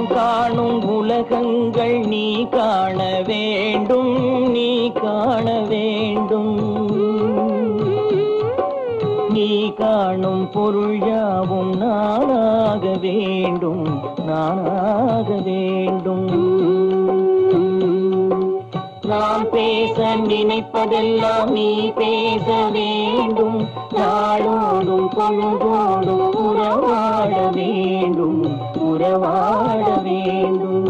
நாம் காணும் உலகங்கள் நீ காண வேண்டும் நீ காண வேண்டும் நீ காணும் பொருள் யாவும் நானாக வேண்டும் நானாக வேண்டும் நான் பேச நினைப்பதெல்லாம் நீ பேச வேண்டும் நாளோடும் பொழுதோடும் உறவாட வேண்டும் உறவாட வேண்டும்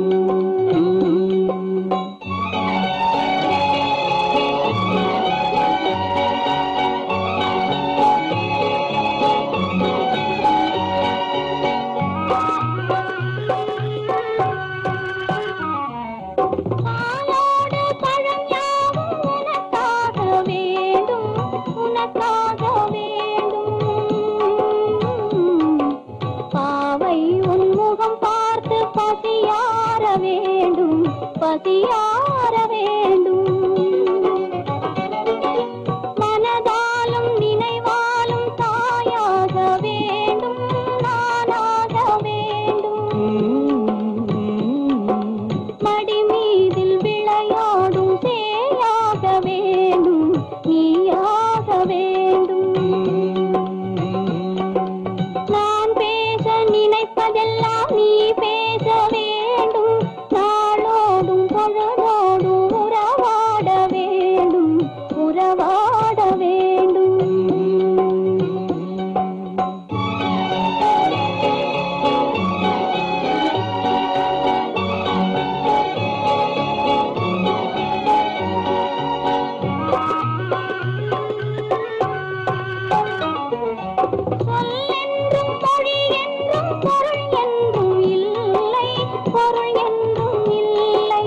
பாலோடு பழம் யாவும் உனக்காக வேண்டும் உனக்காக வேண்டும் பாவை உன் முகம் பார்த்து பசியார வேண்டும் பசியார வேண்டும் மனதாலும் நினைவாலும் தாயாக வேண்டும் நானாக வேண்டும் மடி மீதில் விளையாடும் சேயாக வேண்டும் நீயாக வேண்டும் நான் பேச நினைப்பதெல்லாம் நீ பேச வேண்டும் நாளோடும் பொழுதோடும் உறவாட வேண்டும் உறவாட வேண்டும் சொல்லென்றும் மொழி என்றும் பொருள் என்றும் இல்லை பொருள் என்றும் இல்லை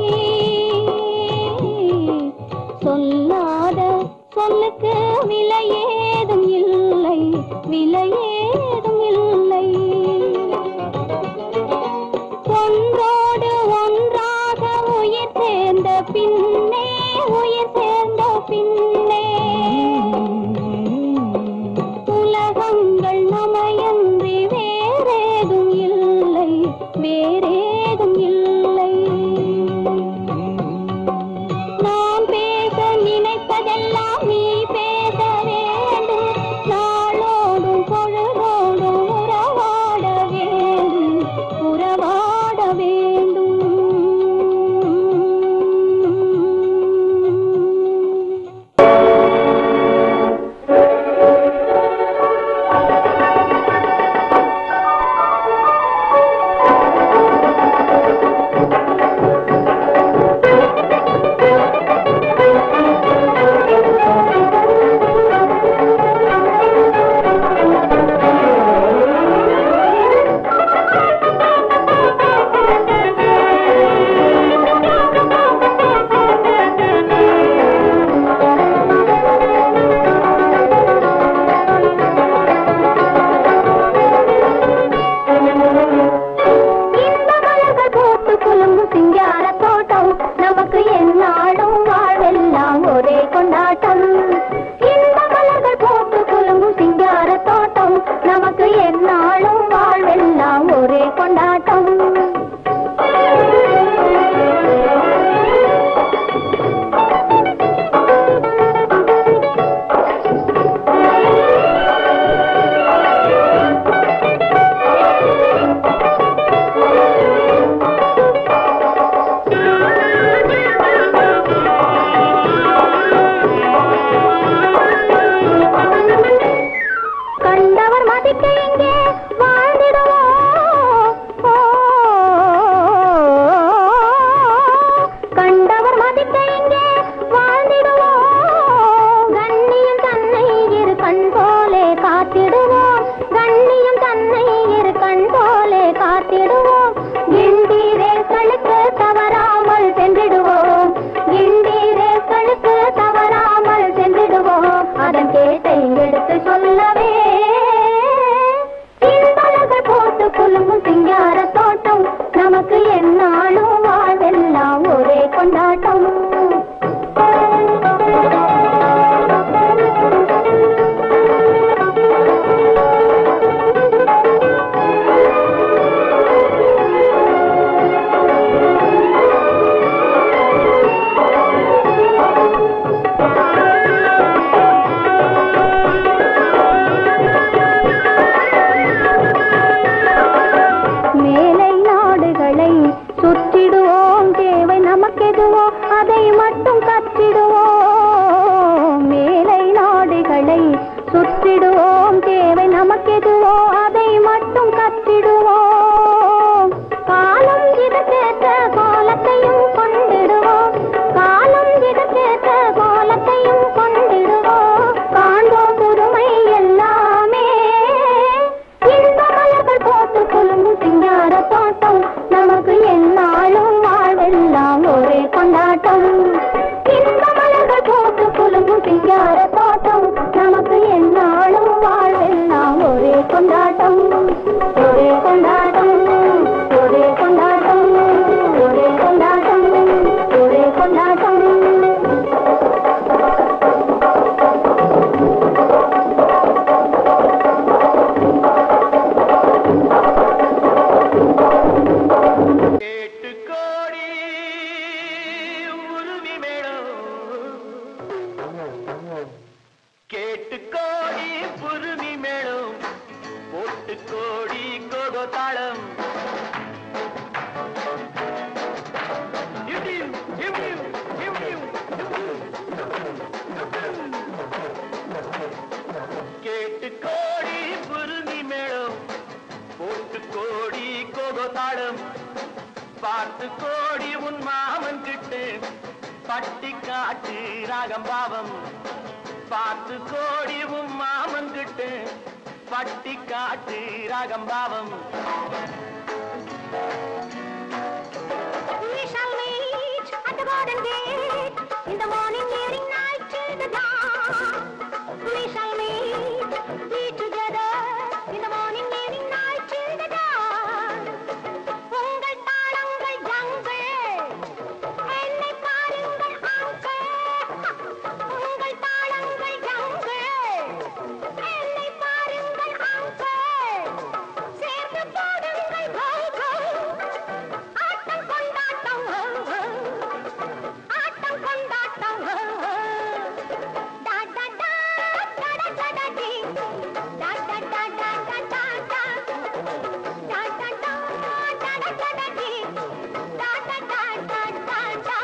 சொல்லாத சொல்லுக்கு விலை ஏதும் இல்லை விலை ஏதும் இல்லை ஒன்றோடு ஒன்றாக உயிர் சேர்ந்த பின்னே உயிர் சேர்ந்த பின்னே உலகங்கள் நமையன்றி வேறேதும் இல்லை வேறேதும் இல்லை நான் பேச நினைப்பதெல்லாம் நீ பேச வேண்டும் நாளோடும் பொழுதோடும் உறவாட வேண்டும் உறவாட வேண்டும் அதை மட்டும் கற்றிடுவோம் மேலை நாடுகளை சுற்றிடுவோம் தேவை நமக்கெதுவோ அதை மட்டும் கற்றிடுவோம் காலம் இதற்கேற்ற கோலத்தையும் கொண்டிடுவோம் காலம் இதற்கேற்ற கோலத்தையும் கொண்டிடுவோம் காண்போம் புதுமை எல்லாமே இன்ப மலர்கள் போட்டு குலுங்கும் சிங்கார தோட்டம் நமக்கு எந்நாளும் வாழ்வெல்லாம் ஒரே கொண்டாட்டம் இன்ப மலர்கள் போட்டு குலுங்கும் சிங்கார தோட்டம் நமக்கு எந்நாளும் வாழ்வெல்லாம் ஒரே கொண்டாட்டம் ஒரே கொண்டாட்டம் ஒரே கொண்டாட்டம் ஒரே கொண்டாட்டம் ஒரே கொண்டாட்டம் கேட்டு கோடி உருவி மேடம் கேட்டு கோடி புருவி மேடம் போட்டு கோடி கோகோ தாளம் இடியும், இடியும், இடியும், கேட்டு கோடி புருவி மேடம் போட்டு கோடி கோகோ தாளம் பார்த்து கோடி உன் மாமன் கிட்டு பட்டி காட்டு ராகம் பாவம் பார்த்து கோடி உன் மாமன் கிட்டு பட்டி காட்டு ராகம் பாவம் We shall meet at the garden gate in the morning, evening, night till the dawn. We shall meet, be together in the morning, evening, night till the dawn. உங்கள் தாளங்கள் ஜங்கள் என்னை பாருங்கள் அங்கள் உங்கள் தாளங்கள் ஜங்கள் என்னை பாருங்கள் uncle சேர்ந்து போடுங்கள் கோ ஆட்டம் கொண்டாட்டம் ஆட்டம் கொண்டாட்டம் டா டா டா டா டா டா டா டி. டா டா டா டா டா டா டா. டா டா டா டா டா டா டா டி. டா டா டா டா டா டா.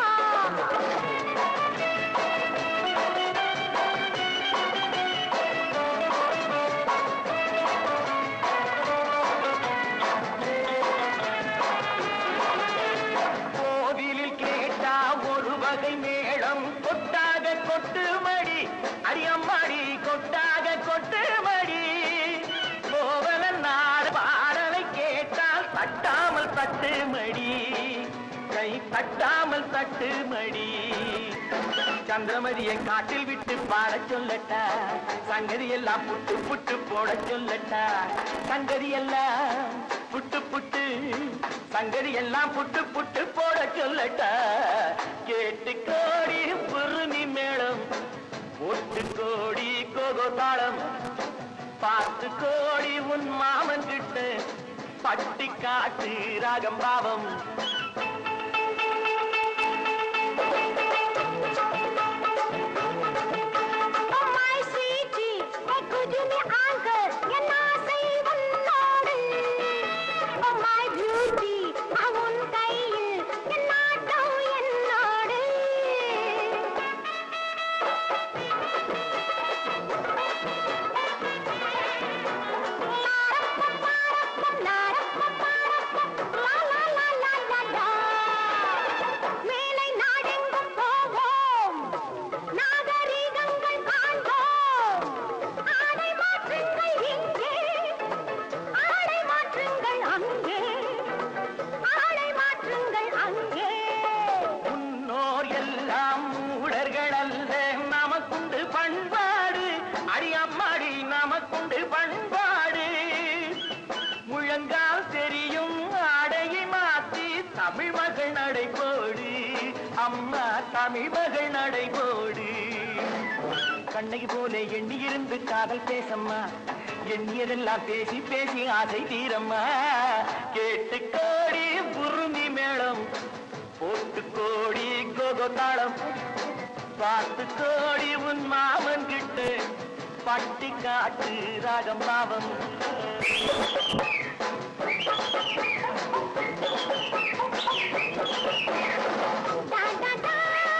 கோவிலில் கேட்டா ஒரு வகை மேளம் கொட்டாக கொட்டு மடி அடியம்மாடி கொட்டாக கொட்டு மடி கோவலன் நாடு பாடலை கேட்டால் தட்டாமல் தட்டு மடி கை தட்டாமல் தட்டு மடி சந்திரமதியை காட்டில் விட்டு பாடச் சொல்லட்டா சங்கதி எல்லாம் புட்டு புட்டு போட சொல்லட்டா சங்கதி எல்லாம் புட்டு புட்டு சங்கதி எல்லாம் புட்டு புட்டு போட சொல்லட்டா கேட்டு கோடி புருமி மேளம் ஒட்டு கோடி கோகோ தாளம் பார்த்து கோடி உன் மாமன் கிட்ட பட்டி காட்டு ராகம் பாவம் Oh my sweetie, hey could you be uncle? என் ஆசை உன்னோடு. Oh my beauty, நான் உன் கையில், என் நாட்டம் என்னோடு. லாரப்பம், லாரப்பம், லா, லா, லா, லா, லா, லா. மேலை நாடெங்கும் போவோம் நாகரீகங்கள் காண்போம் ஆடை மாற்றுங்கள் இங்கே ஆடை மாற்றுங்கள் அங்கே ஆடை மாற்றுங்கள் அங்கே முன்னோர் எல்லாம் மூடர்கள் அல்ல நமக்குண்டு பண்பாடு அடியம்மாடி நமக்குண்டு பண்பாடு முழங்கால் தெரியும் ஆடையை மாத்தி தமிழ் மகள் நடைபோடு அம்மா தமிழ் மகள் நடைபோடு கண்ணகி போல எண்ணி இருந்து காதல் பேசம்மா எண்ணியதெல்லாம் பேசி பேசி ஆசை தீரம்மா கேட்டு கோடி புருமி மேளம் போட்டு கோடி கோகோ தாளம் பார்த்து கோடி உன் மாமன் கிட்ட பட்டி காட்டு ராகம் பாவம் டா டா டா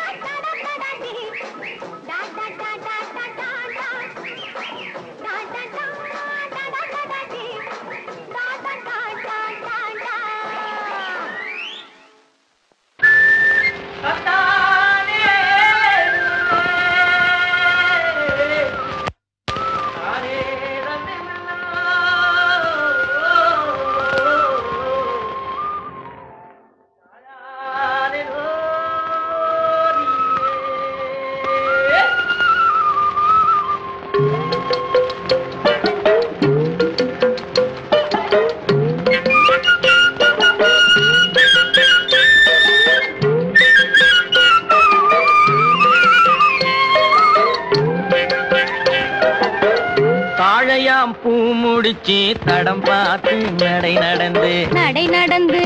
தாழையாம் பூ முடிச்சு தடம் பார்த்து நடை நடந்து நடை நடந்து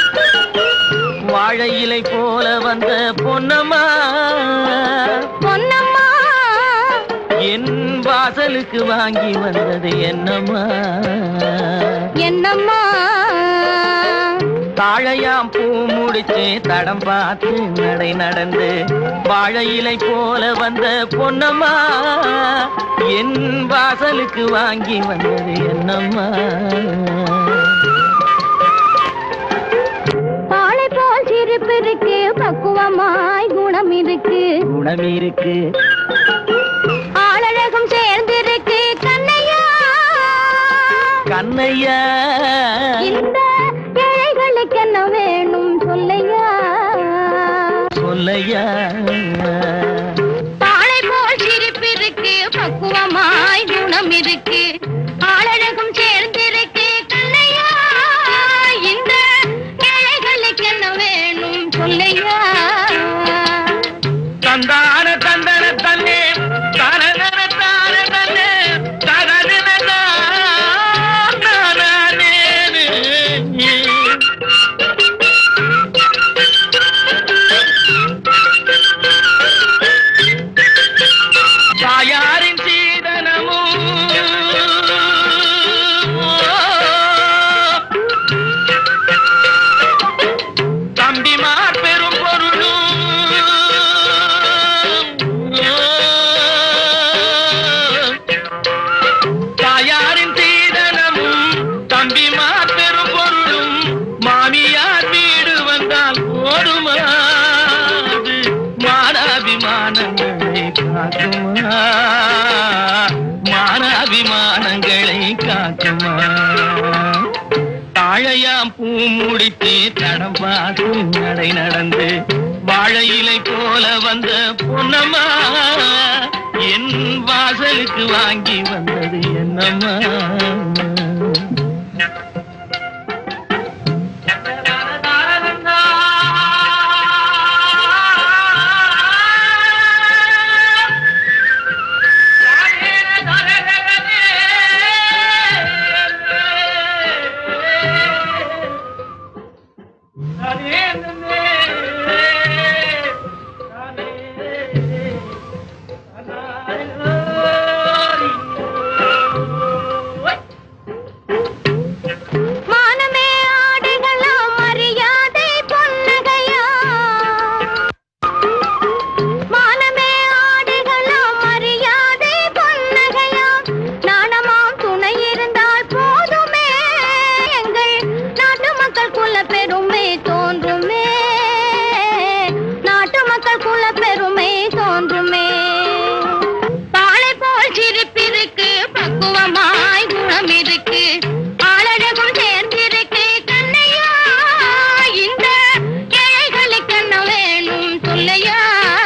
வாழை இலை போல வந்த பொன்னம்மா பொன்னம்மா என் வாசலுக்கு வாங்கி வந்தது என்னம்மா என்னம்மா தாழையாம் பூ முடிச்சு தடம் பார்த்து நடை நடந்து வாழை இலை போல வந்த பொன்னம்மா என் வாசலுக்கு வாங்கி வந்தது என்னம்மா பாலை போல் சிரிப்பு இருக்கு பக்குவமாய் குணம் இருக்கு குணம் இருக்கு ஆளழகும் சேர்ந்திருக்கு கண்ணையா கண்ணையா இந்த ஏழைகளுக்கு என்ன வேணும் சொல்லையா சொல்லையா பாலை போல் சிரிப்பு இருக்கு பக்குவமாய் குணம் இருக்கு ஆளழகும் சேர்ந்திருக்கு கண்ணையா இந்த ஏழைகளுக்கு என்ன வேணும் சொல்லையா தந்தான தந்தன தன்னே தரதன தார தன்னே தரதன தானே தாயாரின் சீதனமும் தம்பிமார் பெரும் பொருளும் தாயாரின் தீதனமும் தம்பிமார் பெரும் பொருளும் மாமியார் வீடு வந்தால் போடுமா அது மானாபிமானங்களை காக்குமா மானாபிமானங்களை காக்குமா தாழையாம் பூ முடித்து தடம் பார்த்து நடை நடந்து வாழை இலை போல வந்த பொன்னம்மா என் வாசலுக்கு வாங்கி வந்தது என்னம்மா மானமே ஆடைகளா மரியாதை பொன்னகையா மானமே ஆடைகளா மரியாதை பொன்னகையா நாணமாம் துணை இருந்தால் போதுமே எங்கள் நாட்டு மக்கள் குல பெருமை தோன்றுமே நாட்டு மக்கள் குல பெருமை தோன்றுமே பாலை போல் சிரிப்பிருக்கு பக்குவமாய் குணம் இருக்கு ஆளழகும் சேர்ந்திருக்கு கண்ணையா இந்த ஏழைகளுக்கு என்ன வேணும் சொல்லையா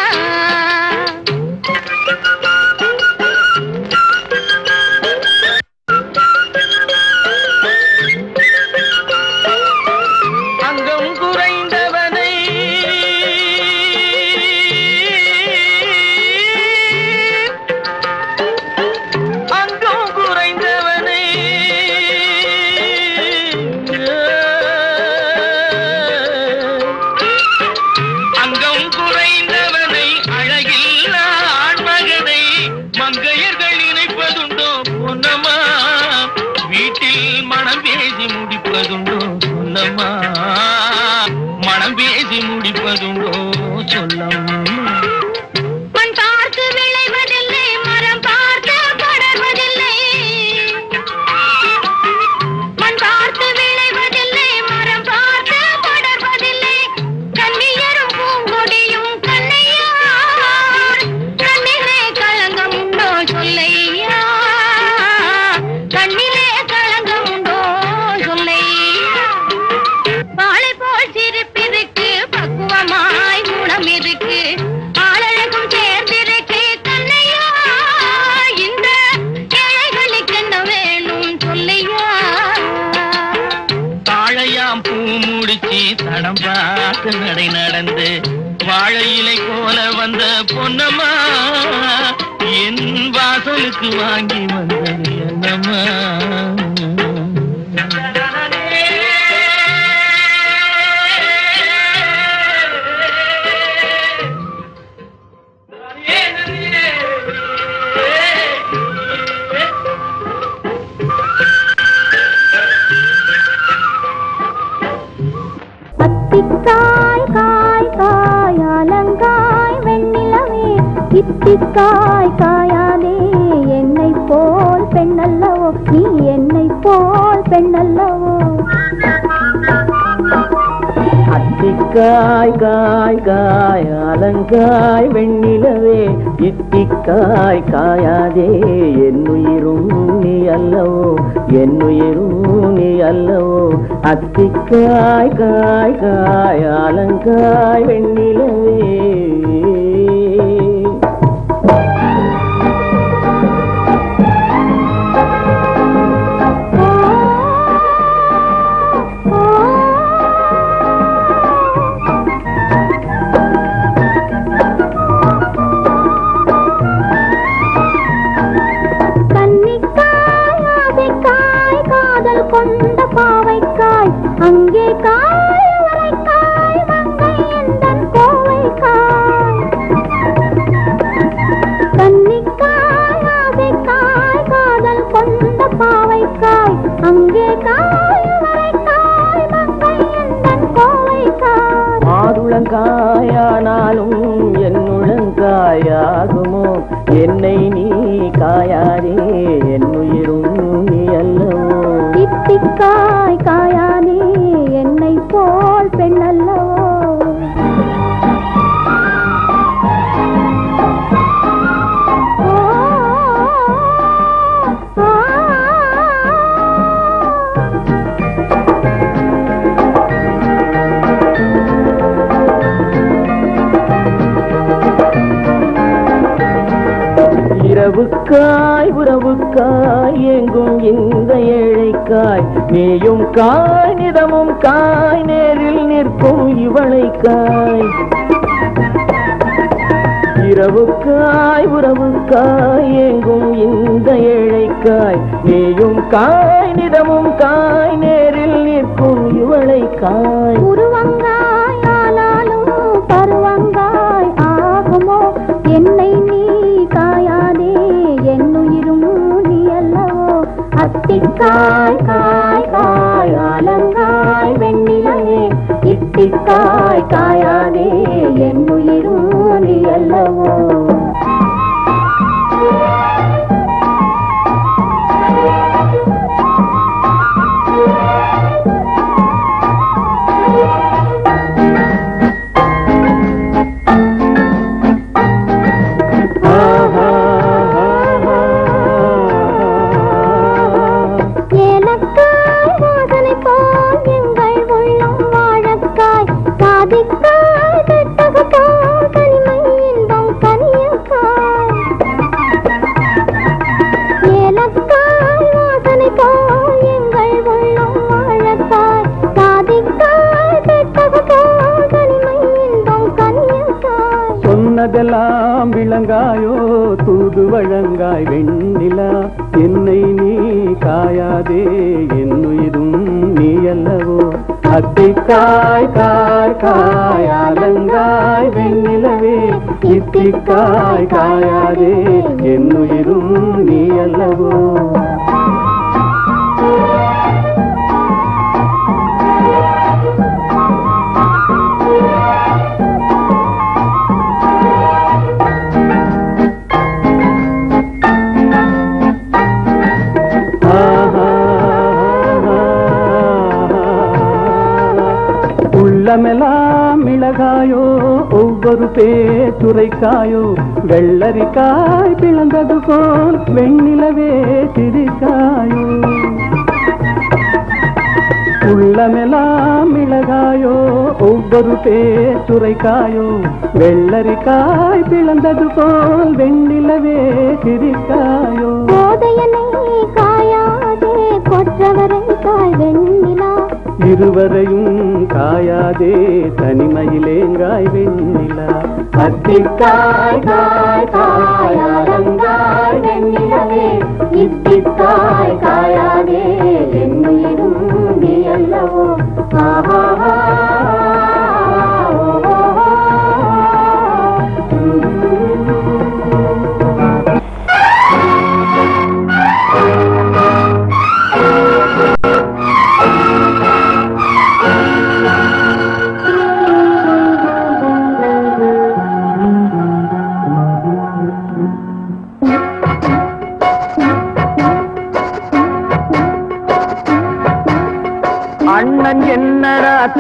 அங்கம் குறைந்தவனை அங்கம் குறைந்தவனை அங்கம் குறைந்தவனை அழகில் ஆண்மகனை மங்கையர்கள் நினைப்பதுண்டோ பொன்னம்மா வீட்டில் மனம் பேசி முடிப்பதுண்டோ சொல்லம்மா மனம் பேசி முடிப்பதுண்டோ சொல்லம்மா மண் பார்த்து விளைவதில்லை மரம் பார்த்து படர்வதில்லை மண் பார்த்து விளைவதில்லை மரம் பார்த்து படர்வதில்லை கண்ணியரும் பூங்கொடியும் கண்ணையா கண்ணிலே களங்கம் உண்டோ சொல்லையா கண்ணிலே களங்கம் உண்டோ சொல்லையா வாழை போல் சிரிப்பிருக்கு பக்குவமாய் குணம் இருக்கு ஆளழகும் சேர்ந்திருக்கு கண்ணையா இந்த ஏழைகளுக்கு என்ன வேணும் சொல்லையா தாழையாம் பூ முடிச்சு தடம் பார்த்து நடை நடந்து வாழை இலை போல வந்த பொன்னம்மா என் வாசல் காதலுக்கு வாங்கி வந்தது என்னம்மா அத்திக்காய் காய் காய் அலங்காய் வெண்ணிலவே இத்திக்காய் காயாதே என்னை போல் பெண்ணல்லவோ நீ என்னை போல் பெண்ணல்லவோ அத்திக்காய் காய் காய் அலங்காய் வெண்ணிலவே இத்திக்காய் காயாதே என்னுயிரும் நீ அல்லவோ என்னுயிரும் நீ அல்லவோ அத்திக்காய் காய் காய் அலங்காய் வெண்ணிலவே ஓ, கன்னிக்காய் ஆசைக்காய் காதல் கொண்ட பாவைக்காய் அங்கே காய் வரைக்காய் மங்கை எந்தன் கோவைக்காய் கன்னிக்காய் ஆசைக்காய் காதல் கொண்ட பாவைக்காய் அங்கே காய் வரைக்காய் மங்கை எந்தன் கோவைக்காய் மாதுளங்காயானாலும் என்னுளங்காயாகுமோ என்னை நீ காயாதே என்னுயிரும் நீ அல்லவோ இத்திக்காய் காயாதே என்னை போல் பெண்ணல்லவோ ஓ, ஆ, இரவுக்காய் உறவுக்காய் எங்கும் இந்த ஏழைக்காய் நீயும் காய் நிதமும் காய் நேரில் நிற்கும் இவளைக்காய் இரவுக்காய் உறவுக்காய் எங்கும் இந்த ஏழைக்காய் நீயும் காய் நிதமும் காய் நேரில் நிற்கும் இவளைக்காய் உருவங்காய் ஆனாலும் பருவங்காய் ஆகுமோ என்னை நீ காயாதே என்னுயிரும் நீ அல்லவோ அத்திக்காய் காய் காய் ஆலங்காய் வெண்ணிலையே இத்திக்காய் காயாதே என்னுயிரும் நீ அல்லவோ ஏலக்காய் வாசனை போல் எங்கள் உள்ளம் வாழக்காய் சாதிக்காய் கட்டகத்தாய் தனிமை இன்பம் கனியக்காய் ஏலக்காய் வாசனை போல் எங்கள் உள்ளம் வாழக்காய் சாதிக்காய் கட்டகத்தாய் தனிமை இன்பம் கனியக்காய் சொன்னதெல்லாம் விளங்காயோ தூது வழங்காய் வெண்ணிலா என்னை நீ காயாதே என்னுயிரும் நீ அல்லவோ அத்திக்காய் காய் காய் அலங்காய் வெண்ணிலவே இத்திக்காய் காயாதே என்னுயிரும் நீ அல்லவோ உள்ளமெல்லாம் மிளகாயோ ஒவ்வொரு பேச்சுரைக்காயோ வெள்ளரிக்காய் பிளந்தது போல் வெண்ணிலவே சிரிக்காயோ உள்ளமெல்லாம் மிளகாயோ ஒவ்வொரு பேச்சுரைக்காயோ வெள்ளரிக்காய் பிளந்தது போல் வெண்ணிலவே சிரிக்காயோ போதையனை காயாதே கொற்றவரை காய் வெண்ணிலா இருவரையும் காயாதே தனிமையிலேங்காய் வெண்ணிலா அத்திக்காய் காய் காய் அலங்காய் வெண்ணிலா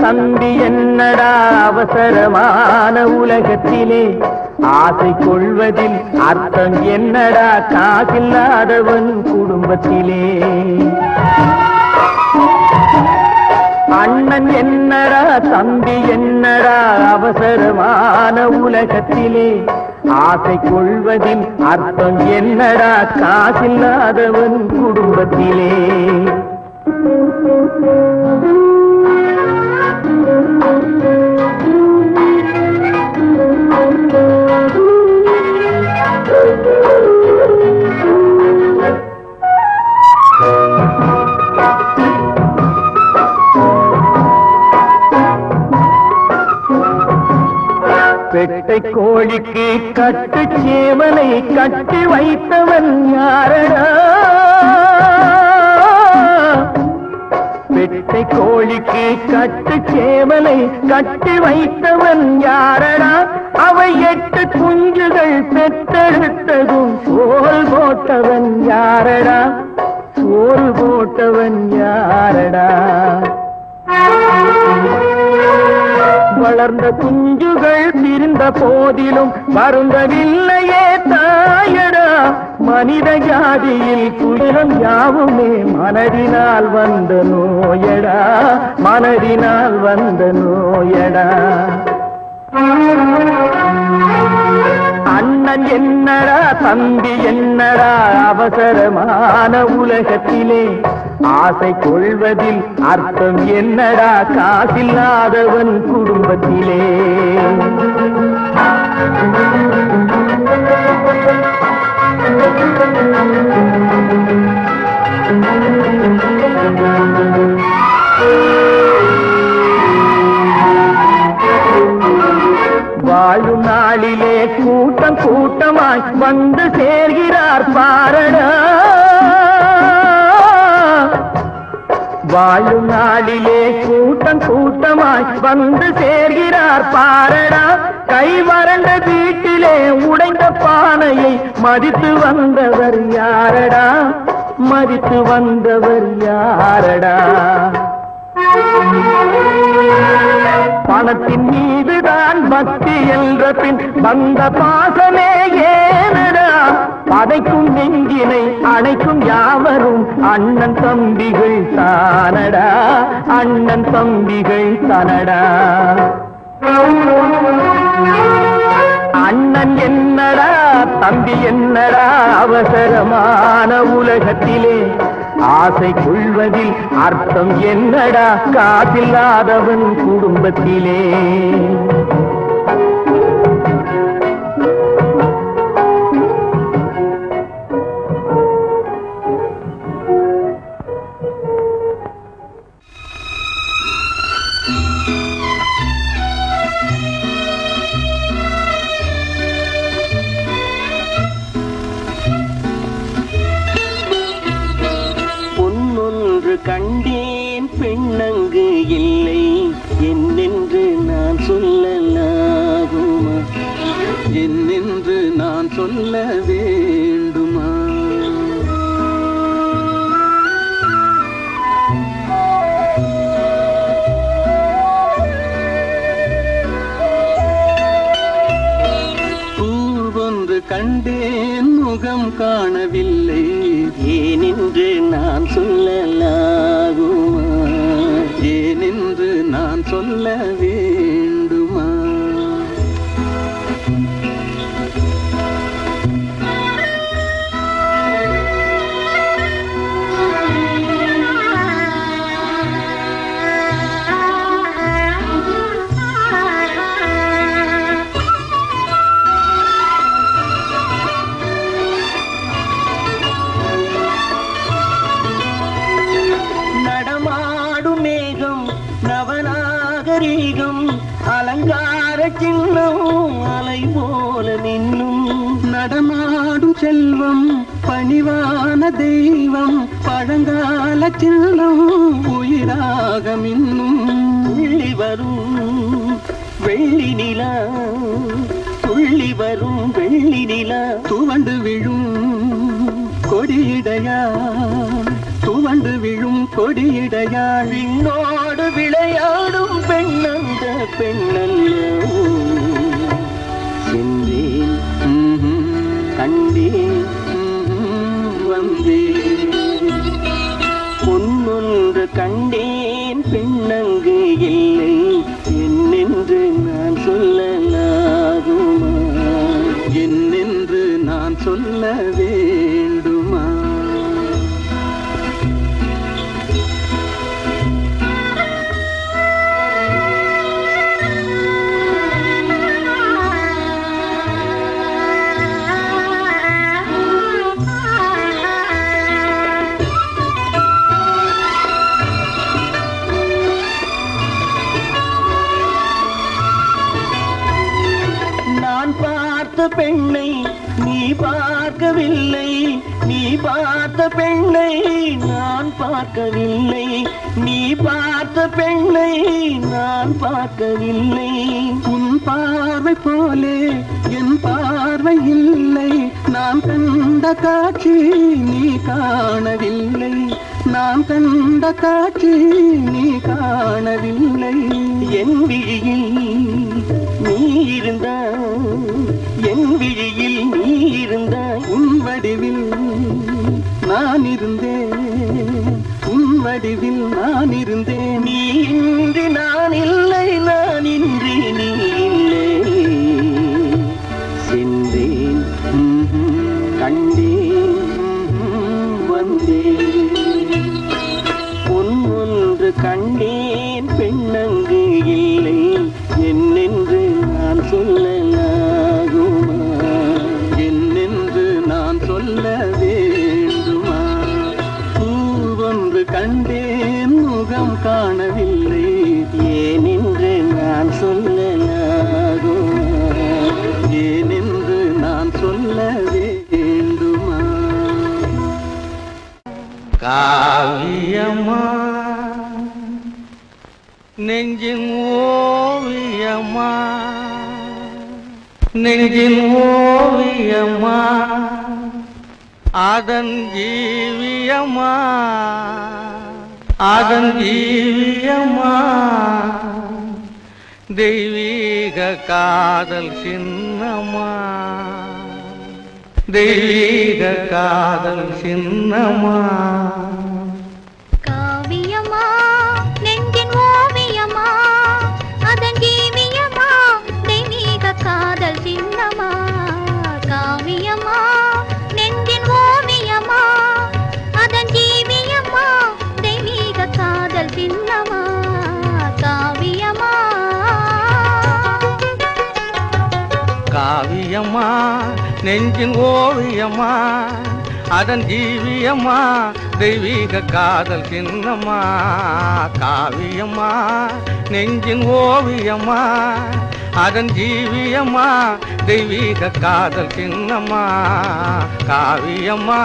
தம்பி என்னடா அவசரமான உலகத்திலே ஆசை கொள்வதில் அர்த்தம் என்னடா காசில்லாதவன் குடும்பத்திலே அண்ணன் என்னடா தம்பி என்னடா அவசரமான உலகத்திலே ஆசை கொள்வதில் அர்த்தம் என்னடா காசில்லாதவன் குடும்பத்திலே பெட்டை கோழிக்கு கட்டு சேவலை கட்டி வைத்தவன் யாரடா பெட்டை கோழிக்கு கட்டு சேவலை கட்டி வைத்தவன் யாரடா அவை எட்டு குஞ்சுகள் பெற்றெடுத்ததும் சோல் போட்டவன் யாரடா சோல் போட்டவன் யாரடா வளர்ந்த குஞ்சுகள் பிரிந்த போதிலும் வருந்தவில்லையே தாயடா மனித ஜாதியில் துயரம் யாவுமே மனதினால் வந்த நோயடா மனதினால் வந்த நோயடா அண்ணன் என்னடா தம்பி என்னடா அவசரமான உலகத்திலே ஆசை கொள்வதில் அர்த்தம் என்னடா காசில்லாதவன் குடும்பத்திலே வாழும் நாளிலே கூட்டம் கூட்டமாய் வந்து சேர்கிறார் பாரடா வாழும் நாளிலே கூட்டம் கூட்டமாய் வந்து சேர்கிறார் பாரடா கை வறண்ட வீட்டிலே உடைந்த பானையை மதித்து வந்தவர் யாரடா மதித்து வந்தவர் யாரடா பணத்தின் மீதுதான் பக்தி என்ற பின் வந்த பாசமே ஏனடா பதைக்கும் நெஞ்சினை அணைக்கும் யாவரும் அண்ணன் தம்பிகள் தானடா அண்ணன் தம்பிகள் தனடா அண்ணன் என்னடா தம்பி என்னடா அவசரமான உலகத்திலே ஆசை கொள்வதில் அர்த்தம் என்னடா காசில்லாதவன் குடும்பத்திலே பொன்னொன்று கண்டேன் பெண்ணங்கு இல்லை என்னென்று நான் சொல்லலாகுமா என்னென்று நான் சொல்ல வேண்டுமா பூவொன்று கண்டேன் முகம் காணவில்லை ஏனென்று நான் சொல்லலாகுமா ஏனென்று நான் சொல்ல வேண்டுமா நடமாடும் மேகம் நவநாகரீகம் அலங்கார சின்னம் அலை போல மின்னும் நடமாடும் செல்வம் பணிவான தெய்வம் பழங்கால சின்னம் உயிராக மின்னும் துள்ளி வரும் வெள்ளி நிலா துள்ளி வரும் வெள்ளி நிலா துவண்டு விழும் கொடியிடையா துவண்டு விழும் கொடியிடையா விண்ணோடு விளையாடும் பெண்ணந்த பெண்ணல்லவோ சென்றேன் ம்ஹும், கண்டேன் ம்ஹும், வந்தேன் பொன்னொன்று கண்டேன் பெண்ணங்கு இல்லை என்னென்று நான் சொல்லலாகுமா என்னென்று நான் சொல்ல வேண்டுமா நான் பார்த்த பெண்ணை நீ பார்க்கவில்லை நீ பார்த்த பெண்ணை நான் பார்க்கவில்லை நீ பார்த்த பெண்ணை நான் பார்க்கவில்லை உன் பார்வை போலே என் பார்வை இல்லை நான் கண்ட காட்சி நீ காணவில்லை நான் கண்ட காட்சி நீ காணவில்லை என் விழியில் நீ இருந்தாய் என் விழியில் நீ இருந்தாய் உன் வடிவில் நான் இருந்தேன் உன் வடிவில் நான் இருந்தேன் நீ இன்றி நான் இல்லை நான் இன்றி நீ இல்லை சென்றேன் ம்ஹும், கண்டேன் ம்ஹும், வந்தேன் பொன் ஒன்று கண்டேன் பெண்ணங்கு இல்லை என்னென்று நான் சொல்லலாகுமா என்னென்று நான் சொல்ல வேண்டுமா பூவொன்று கண்டேன் முகம் காணவில்லை ஏனென்று நான் சொல்லலாகுமா ஏனென்று நான் சொல்ல வேண்டுமா காவியமா நெஞ்சின் ஓவியமா நெஞ்சின் ஓவியமா அதன் ஜீவியமா அதன் ஜீவியமா தெய்வீக காதல் சின்னமா தெய்வீக காதல் சின்னமா காவியமா நெஞ்சின் ஓவியமா அதன் ஜீவியமா தெய்வீக காதல் சின்னமா காவியமா நெஞ்சின் ஓவியமா அதன் ஜீவியமா தெய்வீக காதல் சின்னமா காவியமா காவியமா நெஞ்சின் ஓவியமா அதன் ஜீவியமா தெய்வீக காதல் சின்னமா காவியமா நெஞ்சின் ஓவியமா அதன் ஜீவியமா தெய்வீக காதல் சின்னமா காவியமா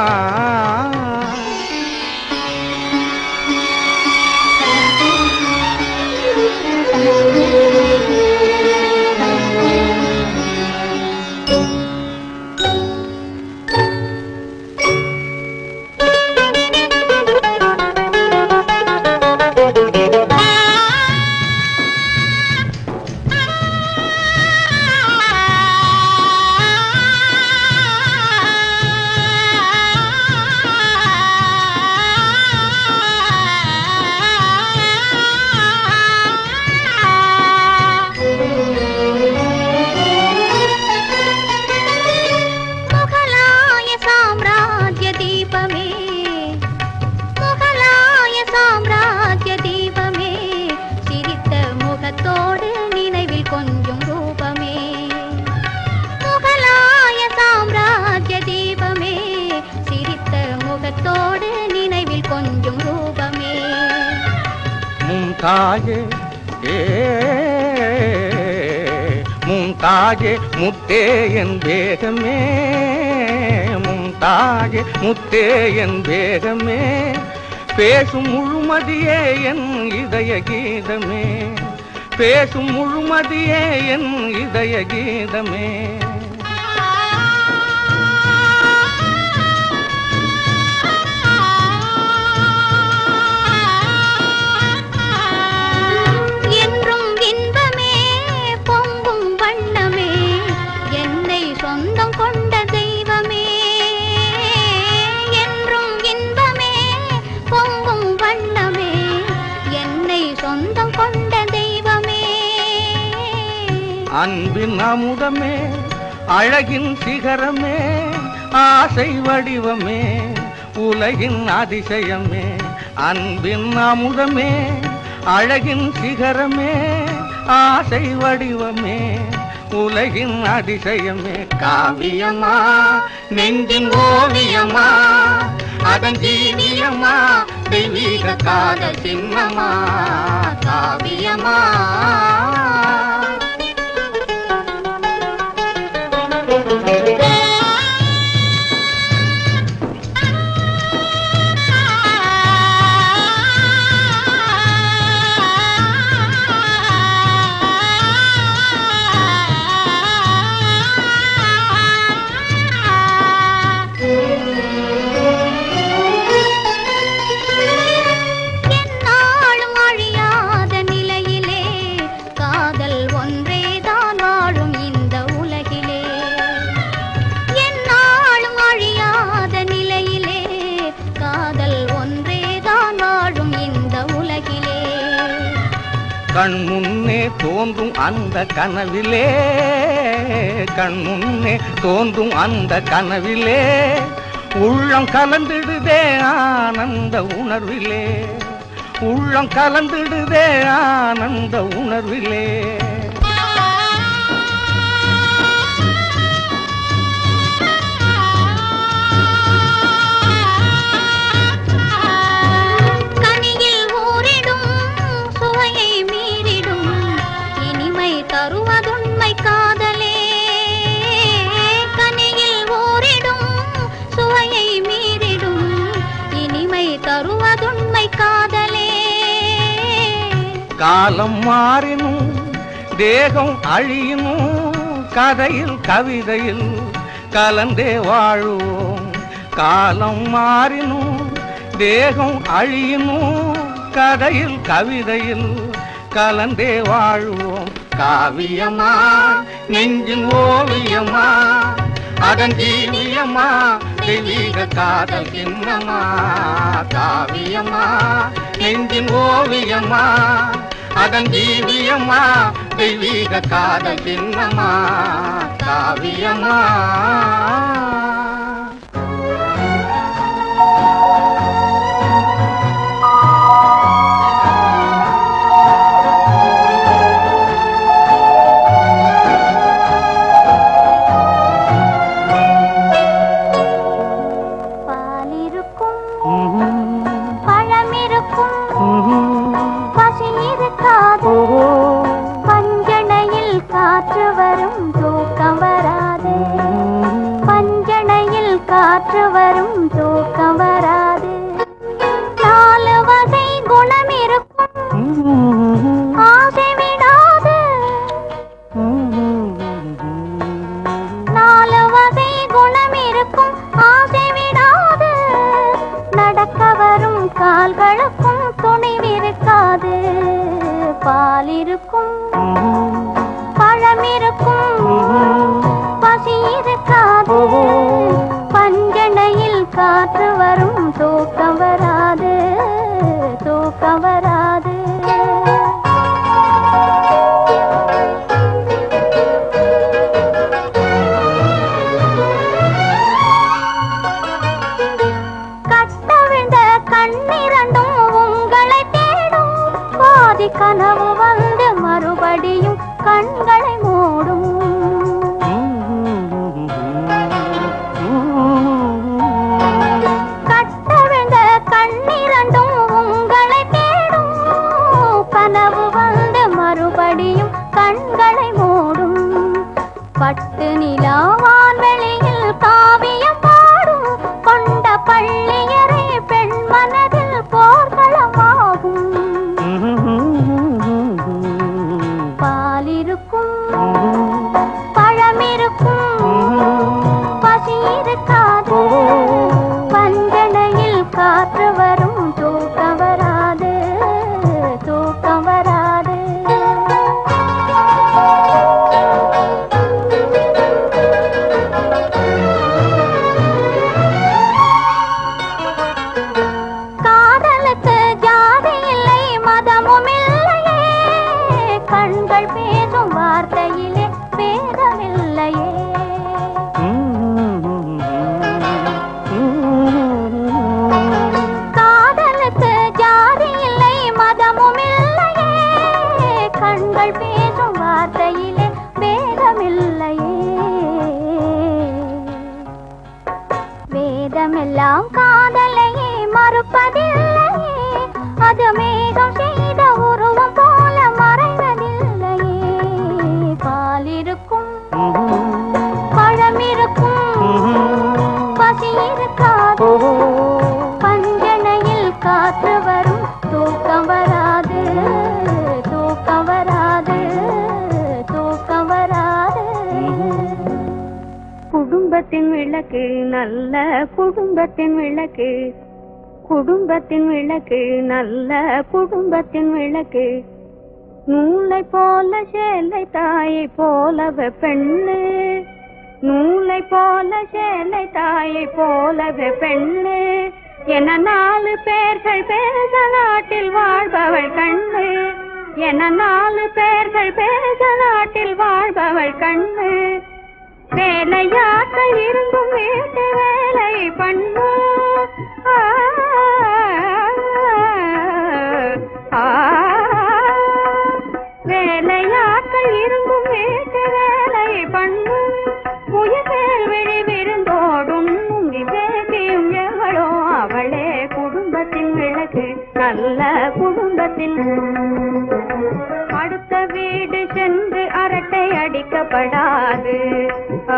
முகலாய சாம்ராஜ்ய தீபமே முகலாய சாம்ராஜ்ய தீபமே சிரித்த முகத்தோடு நினைவில் கொஞ்சம் ரூபமே முகலாய சாம்ராஜ்ய தீபமே சிரித்த முகத்தோடு நினைவில் கொஞ்சம் ரூபமே மும்தாஜே ஏ மும்தாஜே முத்தே என் வேகமே மும்தாஜே முத்தே என் வேகமே பேசும் முழுமதியே என் இதய கீதமே பேசும் முழுமதியே என் இதய கீதமே சொந்தம் கொண்ட தெய்வமே என்றும் இன்பமே பொங்கும் வண்ணமே என்னை சொந்தம் கொண்ட தெய்வமே அன்பின் அமுதமே அழகின் சிகரமே ஆசை வடிவமே உலகின் அதிசயமே அன்பின் அமுதமே அழகின் சிகரமே ஆசை வடிவமே உலகின் அதிசயமே காவியமா நெஞ்சின் ஓவியமா அதன் ஜீவியமா தெய்வீக காதல் சின்னமா காவியமா எந்நாளும் அழியாத நிலையிலே காதல் ஒன்றேதான் வாழும் இந்த உலகிலே எந்நாளும் அழியாத நிலையிலே காதல் ஒன்றேதான் வாழும் இந்த உலகிலே கண் முன்னே தோன்றும் அந்த கனவிலே கண் முன்னே தோன்றும் அந்த கனவிலே உள்ளம் கலந்திடுதே ஆனந்த உணர்விலே உள்ளம் கலந்திடுதே ஆனந்த உணர்விலே கனியில் ஊறிடும் சுவையை மீறிடும் இனிமை தருவதுண்மை காதலே கனியில் ஊறிடும் சுவையை மீறிடும் இனிமை தருவதுண்மை காதலே காலம் மாறினும் தேகம் அழியினும் கதையில் கவிதையில் கலந்தே வாழுவோம் காலம் மாறினும் தேகம் அழியினும் கதையில் கவிதையில் கலந்தே வாழுவோம் காவியமா நெஞ்சின் ஓவியமா அதன் ஜீவியமா தெய்வீக காதல் சின்னமா காவியமா நெஞ்சின் ஓவியமா அதன் ஜீவியமா தெய்வீக காதல் சின்னமா காவியமா பாலிருக்கும் பழமிருக்கும் பசி இருக்காது பஞ்சணையில் காற்று வரும் தூக்கம் வராது பஞ்சணையில் காற்று வரும் தூக்கம் வராது நாலு வகை குணம் இருக்கும் ஆசை விடாது நாலு வகை குணம் இருக்கும் ஆசை விடாது நடக்க வரும் கால்களுக்கும் துணிவிருக்காது பால் இருக்கும் பழம் இருக்கும் பசி இருக்காது பஞ்சணையில் காற்று வரும் தூக்கம் வராது தூக்கம் வராது கட்டவிழ்ந்த கண்ணிரண்டும் உங்களை தேடும் பாதி கனவு வந்து மறுபடியும் கண்களை மூடும் கட்டவிழ்ந்த கண்ணிரண்டும் உங்களை தேடும் கனவு வந்து மறுபடியும் கண்களை மூடும் பட்டு நிலாவான் வெளியில் காவியம் பாடும் கொண்ட பள்ளியறை பெண் மனதில் போர்களமாகும் பாலிருக்கும் பழமிருக்கும் பசி இருக்காது பஞ்சனையில் காற்று வரும் தூக்கம் வராது தூக்கம் வராது எல்லாம் காதலையே மறுப்பதில்லையே அது மேகம் செய்த உருவம் போல மறைவதில்லையே பால் இருக்கும் பழம் இருக்கும் பசி இருக்காது பஞ்சனையில் காற்று வரும் தூக்கம் வராது தூக்கம் வராது தூக்கம் வராது குடும்பத்தின் விளக்கு நல்ல குடும்பத்தின் விளக்கு குடும்பத்தின் விளக்கு நல்ல குடும்பத்தின் விளக்கு நூலை போல சேலை தாயை போலவ பெண்ணு நூலை போல சேலை தாயை போலவ பெண்ணு என நாலு பேர்கள் பேச நாட்டில் வாழ்பவள் கண்ணு என நாலு பேர்கள் பேச நாட்டில் வாழ்பவள் கண்ணு வேலையாக்க இருந்தும் வீட்டு வேலை பண்ணு ஆ, ஆ, வேலையாக்க இருந்தும் வீட்டு வேலை பண்ணு முயல் விழி விருந்தோடும் முங்கி பேசியும் எவளோ அவளே குடும்பத்தின் விளக்கு நல்ல குடும்பத்தின் அடுத்த வீடு சென்று அரட்டை அடிக்கப்படாது ஆ,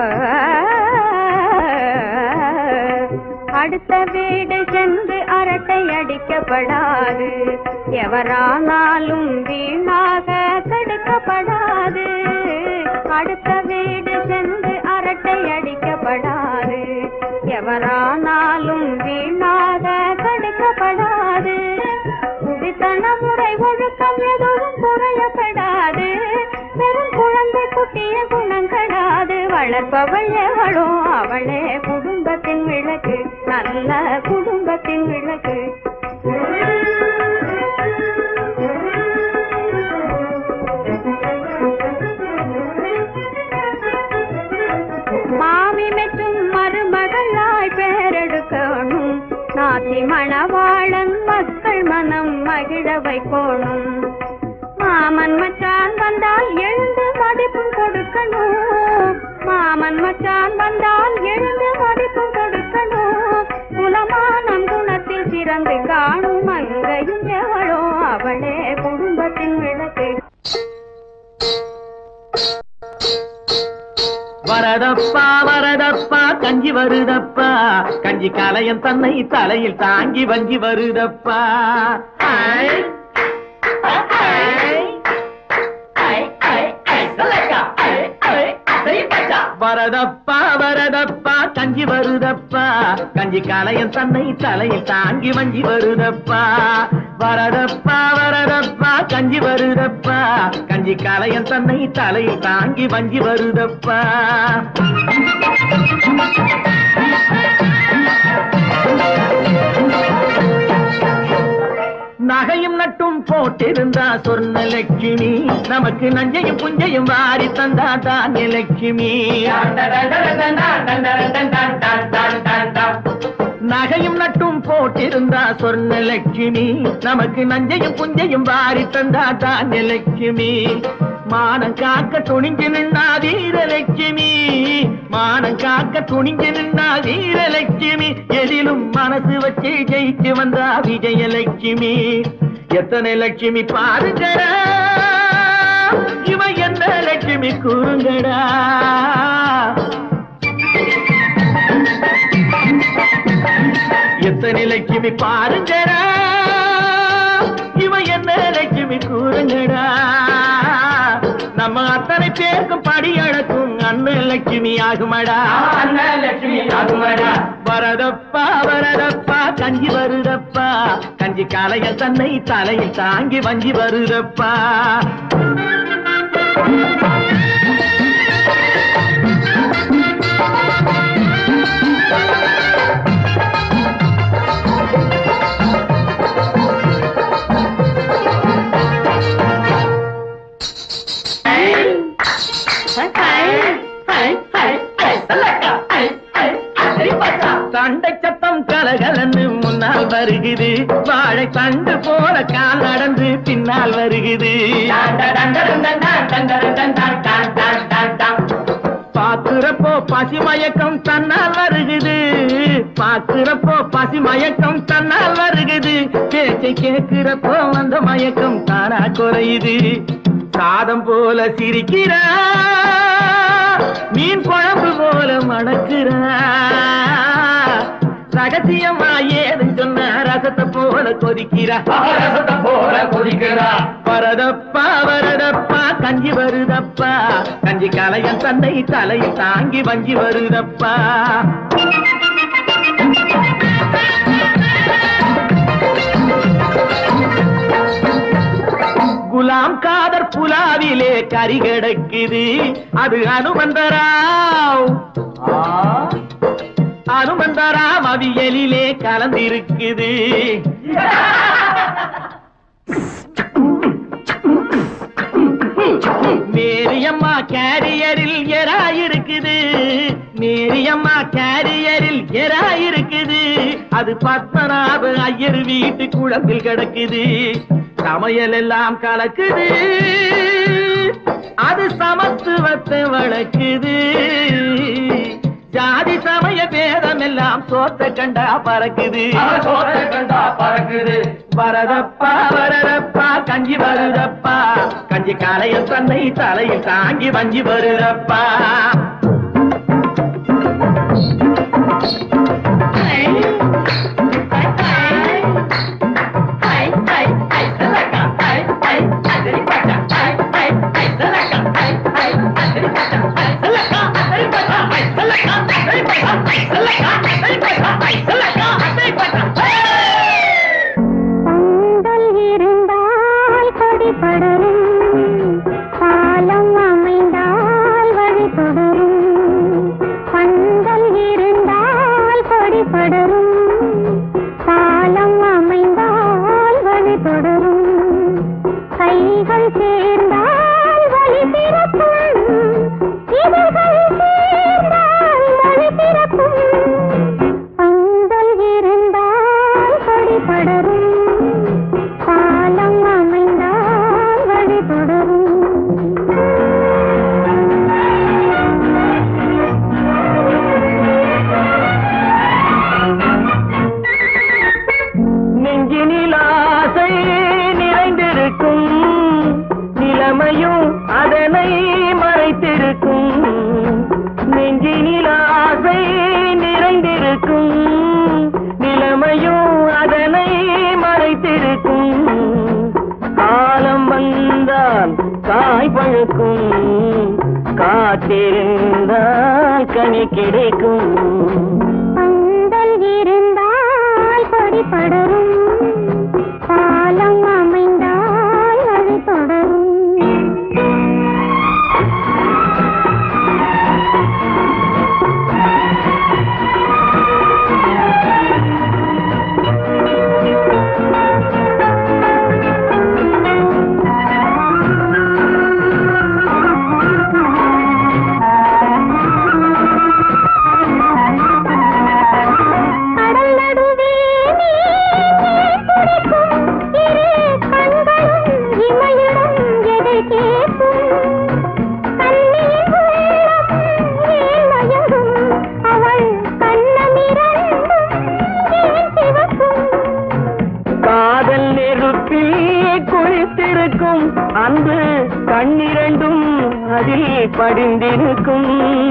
அடுத்த வீடு சென்று அரட்டை அடிக்கப்படாது எவரானாலும் வீணாக தடுக்கப்படாது அடுத்த வீடு சென்று அரட்டை அடிக்கப்படாது எவரானாலும் வீணாக தடுக்கப்படாது குடித்தன முறை ஒழுக்கம் எதுவும் குறையப்படாது பெரும் குழந்தை குட்டிய குணங்கடாது வளர்ப்பவள் எவளோ அவளே குடும்பத்தின் விளக்கு நல்ல குடும்பத்தின் விளக்கு மாமி மெச்சும் மருமகளாய் பேரெடுக்கணும் நாத்தி மணவாளன் மக்கள் மனம் மகிழ வைக்கணும் மாமன் மச்சான் வந்தால் எழுந்து மதிப்பும் கொடுக்கணும் மாமன் மச்சான் வந்தால் எழுந்து மதிப்பும் கொடுக்கணும் குலமானம் குணத்தில் சிறந்து காணும் மங்கையும் எவளோ அவளே குடும்பத்தின் விளக்கு வரதப்பா வரதப்பா கஞ்சி வருதப்பா கஞ்சி கலையன் தன்னை தலையில் தாங்கி வஞ்சி வருதப்பா ஐ, ஐ, ஐ, ஐ, ஐ, ஐ, சலக்கா, ஐ, ஐ, ஐ, பச்சா. வரதப்பா வரதப்பா கஞ்சி வருதப்பா கஞ்சி கலையன் தன்னை தலையில் தாங்கி வஞ்சி வருதப்பா வரதப்பா வரதப்பா கஞ்சி வருதப்பா கஞ்சி கலையன் தன்னை தலையில் தாங்கி வஞ்சி வருதப்பா நகையும் நட்டும் போட்டிருந்தா சொர்ண லட்சுமி நமக்கு நஞ்சையும் புஞ்சையும் வாரி தந்தா தானிய லட்சுமி நகையும் நட்டும் போட்டிருந்தா சொர்ண லட்சுமி நமக்கு நஞ்சையும் புஞ்சையும் வாரி தந்தா தானிய லட்சுமி மானம் காக்க துணிஞ்சு நின்னா வீரலட்சுமி மானம் காக்க துணிஞ்சு நின்னா வீரலட்சுமி எதிலும் மனசு வச்சு ஜெயிச்சு வந்தா விஜயலட்சுமி எத்தனை லட்சுமி பாருங்கடா இவ என்ன லட்சுமி கூறுங்கடா எத்தனை லட்சுமி பாருங்கடா இவ என்ன லட்சுமி கூறுங்கடா நம்ம அத்தனை பேருக்கும் படி அழக்கும் அண்ணன் லட்சுமி ஆகுமடா அண்ணன் லட்சுமி ஆகுமடா வரதப்பா வரதப்பா கஞ்சி வருதப்பா கஞ்சி காலைய தன்னை தலையில் தாங்கி வஞ்சி வருதப்பா சண்டை சத்தம் கலகலன்னு முன்னால் வருகுது வாழை தண்டு போல கால் நடந்து பின்னால் வருகுது பாக்குற பாக்குறப்போ பசி மயக்கம் தன்னால் வருகுது பாக்குறப்போ பசி மயக்கம் தன்னால் வருகுது பேச்சை கேட்கிறப்போ அந்த மயக்கம் தானா குறையுது சாதம் போல சிரிக்கிறா மீன் குழம்பு போல மணக்கிறா ரகசியமா ஏதுன்னு சொன்ன ரசத்தை போல கொதிக்கிறா ரசத்தை போல கொதிக்கிறா வரதப்பா வரதப்பா கஞ்சி வருதப்பா கஞ்சி கலையன் தன்னை தலையில் தாங்கி வஞ்சி வருதப்பா குலாம் காதர் புலாவிலே கறி கிடக்குது அது அனுமந்தராவ் அனுமந்தராம் அவியலிலே கலந்திருக்குது மேரியம்மா கேரியரில் எரா இருக்குது மேரியம்மா கேரியரில் எரா இருக்குது அது பத்மநாப ஐயர் வீட்டு குளத்தில் கிடக்குது சமையல் எல்லாம் கலக்குது அது சமத்துவத்தை வளர்க்குது ஜாதி சமய பேதம் எல்லாம் சோத்த கண்டா பறக்குது சோத்த கண்டா பறக்குது வரதப்பா வரதப்பா கஞ்சி வருதப்பா கஞ்சி காலைய தன்னை தலையில் தாங்கி வஞ்சி வருதப்பா பந்தல் இருந்தால் கொடி படரும் பாலம் அமைந்தால் வழி தொடரும் பந்தல் இருந்தால் கொடி படரும் பாலம் அமைந்தால் வழி தொடரும் கைகள் சேர்ந்தால் வழி பிறக்கும் இதழ்கள் சேர்ந்தால் வழி பிறக்கும் பந்தல் இருந்தால் கொடி படரும் காலம் அமைந்தால் வழி தொடரும் நெஞ்சினில் ஆசை நிறைந்திருக்கும் நிலைமையும் அதனை மறைத்திருக்கும் நெஞ்சினில் ஆசை நிறைந்திருக்கும் நிலைமையும் அதனை மறைத்திருக்கும் காலம் வந்தால் காய் பழுக்கும் காத்திருந்தால் கனி கிடைக்கும் பந்தல் இருந்தால் கொடி படரும் காலம் அமைந்தால் வழி தொடரும் கடல் நடுவே நீர் துடிக்கும் இரு கண்களும் இமையிடம் எதை கேட்கும் கண்ணியின் உள்ளம் ஏன் மயங்கும் அவள் கண்ணமிரண்டும் ஏன் சிவக்கும் காதல் நெருப்பில் குளித்திருக்கும் அன்பு கண்ணிரண்டும் அதில் படிந்திருக்கும்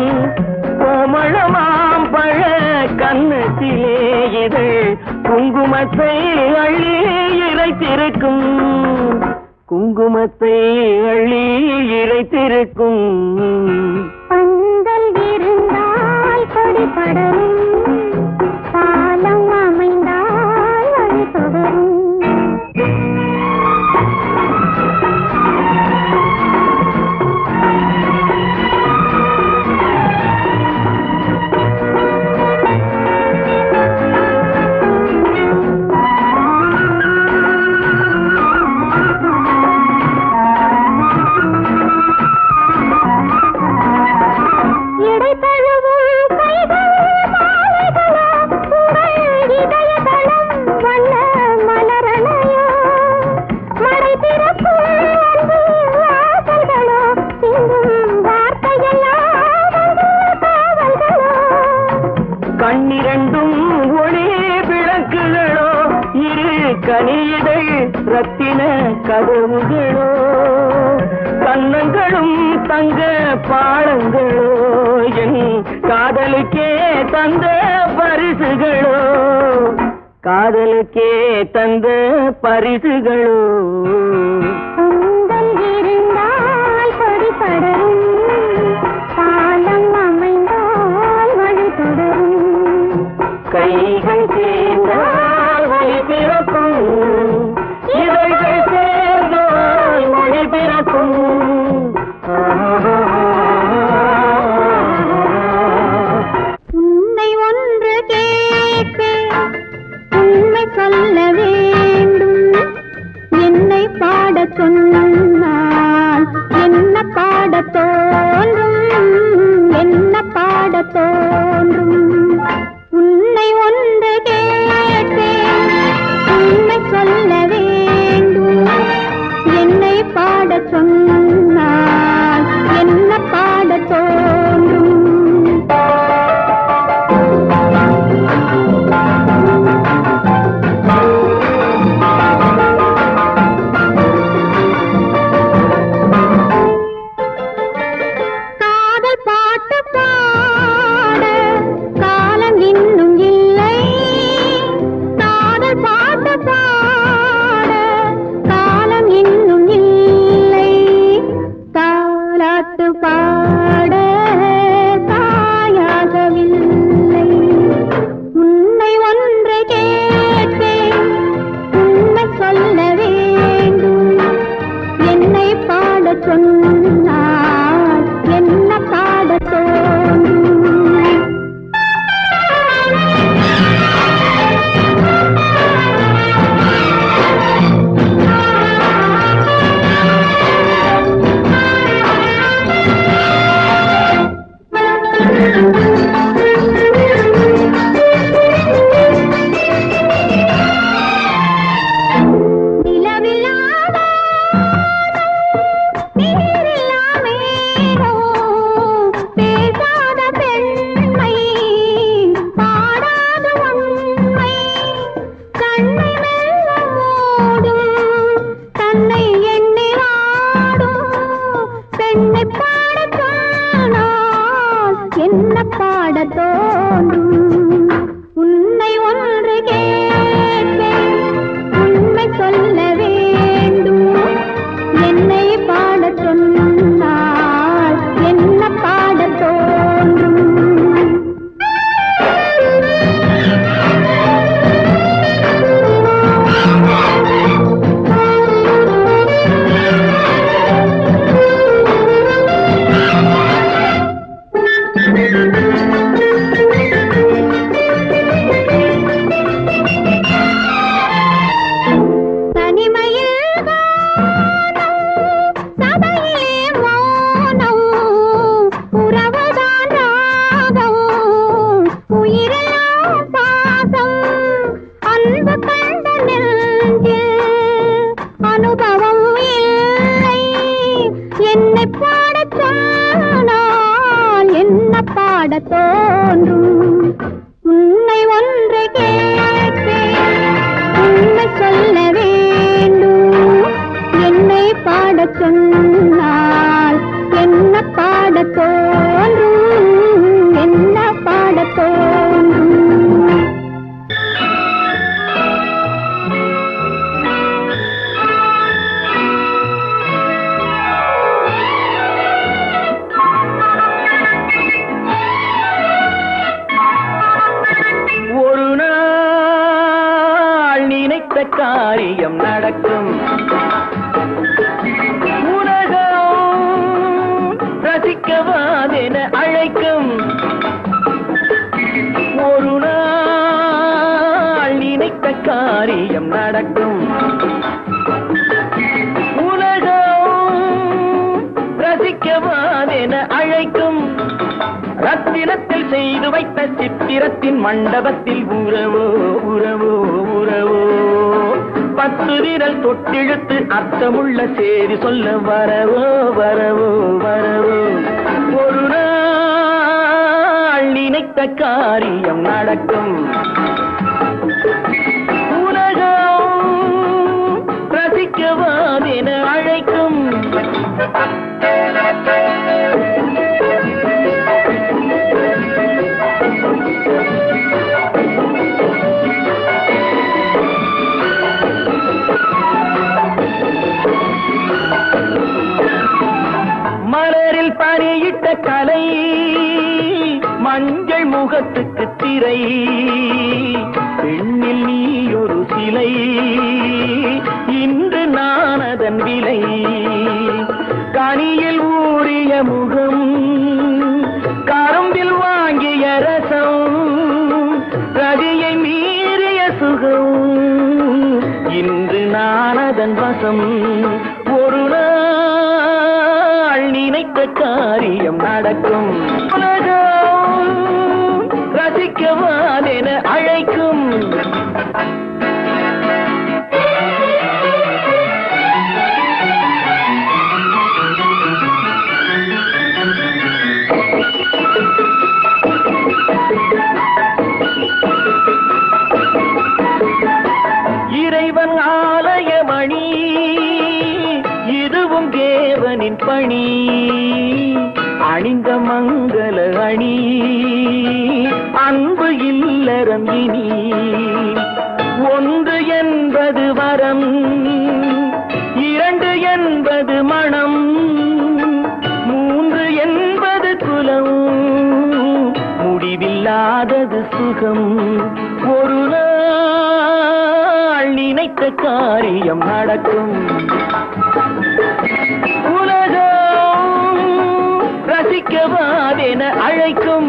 கோமளமாம் பழ கண்ணத்திலே இது குங்குமத்தை அள்ளி இறைத்திருக்கும் குங்குமத்தை அள்ளி இறைத்திருக்கும் பந்தல் இருந்தால் கொடி படரும் காலம் அமைந்தால் வழி தொடரும் இடை தழுவும் கைகள் கண்ணிரண்டும் ஒளி விளக்குகளோ இரு கனியிடை ரத்தின கதவுகளோ கன்னங்களும் தங்க பாடங்களோ என் காதலுக்கே தந்த பரிசுகளோ காதலுக்கே தந்த பரிசுகளோ உங்கள் இருந்தால் கொடி படரும் காலம் அமைந்தால் வழி தொடரும் கைகள் சேர்ந்தால் ஒளி பிறக்கும் இதழ்கள் சேர்ந்தால் மொழி பிறக்கும் உன்னை ஒன்று கேட்பேன் உண்மை சொல்ல வேண்டும் என்னை பாடச் சொன்னால் என்ன பாடத் தோன்றும் என்ன பாடத் தோன்றும் உன்னை ஒன்று கேட்பேன் உண்மை சொல்ல வேண்டும் என்னை பாடச் சொன்னால் என்ன பாடத் தோன்றும் காதல் பாட்டு பாட காலம் இன்னும் இல்லை காதல் பாட்டு பாட காலம் இன்னும் இல்லை தாலாட்டு பாட தாயாகவில்லை உன்னை ஒன்று கேட்பேன் உண்மை சொல்ல வேண்டும் என்னை பாடச் சொன்னால் என்ன பாடத் தோன்றும் நிலவில்லாத நீரில்லாமேனோ பேசாத பெண்மை பாடாத உண்மை கண்ணை மெல்ல மூடும் தன்னை எண்ணி வாடும் பெண்ணை பாடச் சொன்னால் என்ன பாடத் தோன்றும் உன்னை ஒன்று கேட்பேன் உண்மை சொல்ல வேண்டும் என்னை பாடச் சொன்னால் என்ன பாடத் தோன்றும் தனிமையில் வானம், சபையிலே மௌனம், உறவுதான் ராகம், உயிரெல்லாம் பாசம், அன்பு கண்ட நெஞ்சில் அனுபவம் இல்லை என்னை பாடச் சொன்னால் என்ன பாடத் தோன்றும் உன்னை ஒன்று கேட்பேன் உண்மை சொல்ல வேண்டும் என்னை பாடச் சொன்னால் என்ன பாடத் தோன்றும் என்ன பாடத் தோன்றும் ஒரு நாள் நினைத்த காரியம் நடக்கும் உலகம் ரசிக்கவாதென அழைக்கும் ஒரு நாள் நினைத்த காரியம் நடக்கும் உலகம் ரசிக்கவாதென அழைக்கும் ரத்தினத்தில் செய்து வைத்த சித்திரத்தின் மண்டபத்தில் உறவோ உறவோ உறவோ பத்து விரல் தொட்டிழுத்து அர்த்தமுள்ள செய்தி சொல்ல வரவோ வரவோ வரவோ ஒரு நாள் நினைத்த நினைத்த காரியம் நடக்கும் உலகம் ரசிக்கவாதென அழைக்கும் மலரில் பணியிட்ட கலை மஞ்சள் முகத்துக்கு திரை பெண்ணில் நீ ஒரு சிலை இன்று நான் அதன் விலை கனியில் ஊறிய முகம் கரும்பில் வாங்கிய ரசம் ரதியை மீறிய சுகம் இன்று நான் அதன் வசம் ஒரு நாள் நினைத்த காரியம் நடக்கும் உலகம் ரசிக்கவாதென அழைக்கும் இறைவன் ஆலயமணி இதுவும் தேவனின் பணி அணிந்த மங்கள அணி அன்பு இல்லறம் இனி ஒன்று என்பது வரம் இரண்டு என்பது மனம் மூன்று என்பது குலம் முடிவில்லாதது சுகம் ஒரு நாள் நினைத்த காரியம் நடக்கும் உலகம் ரசிக்கவாதென அழைக்கும்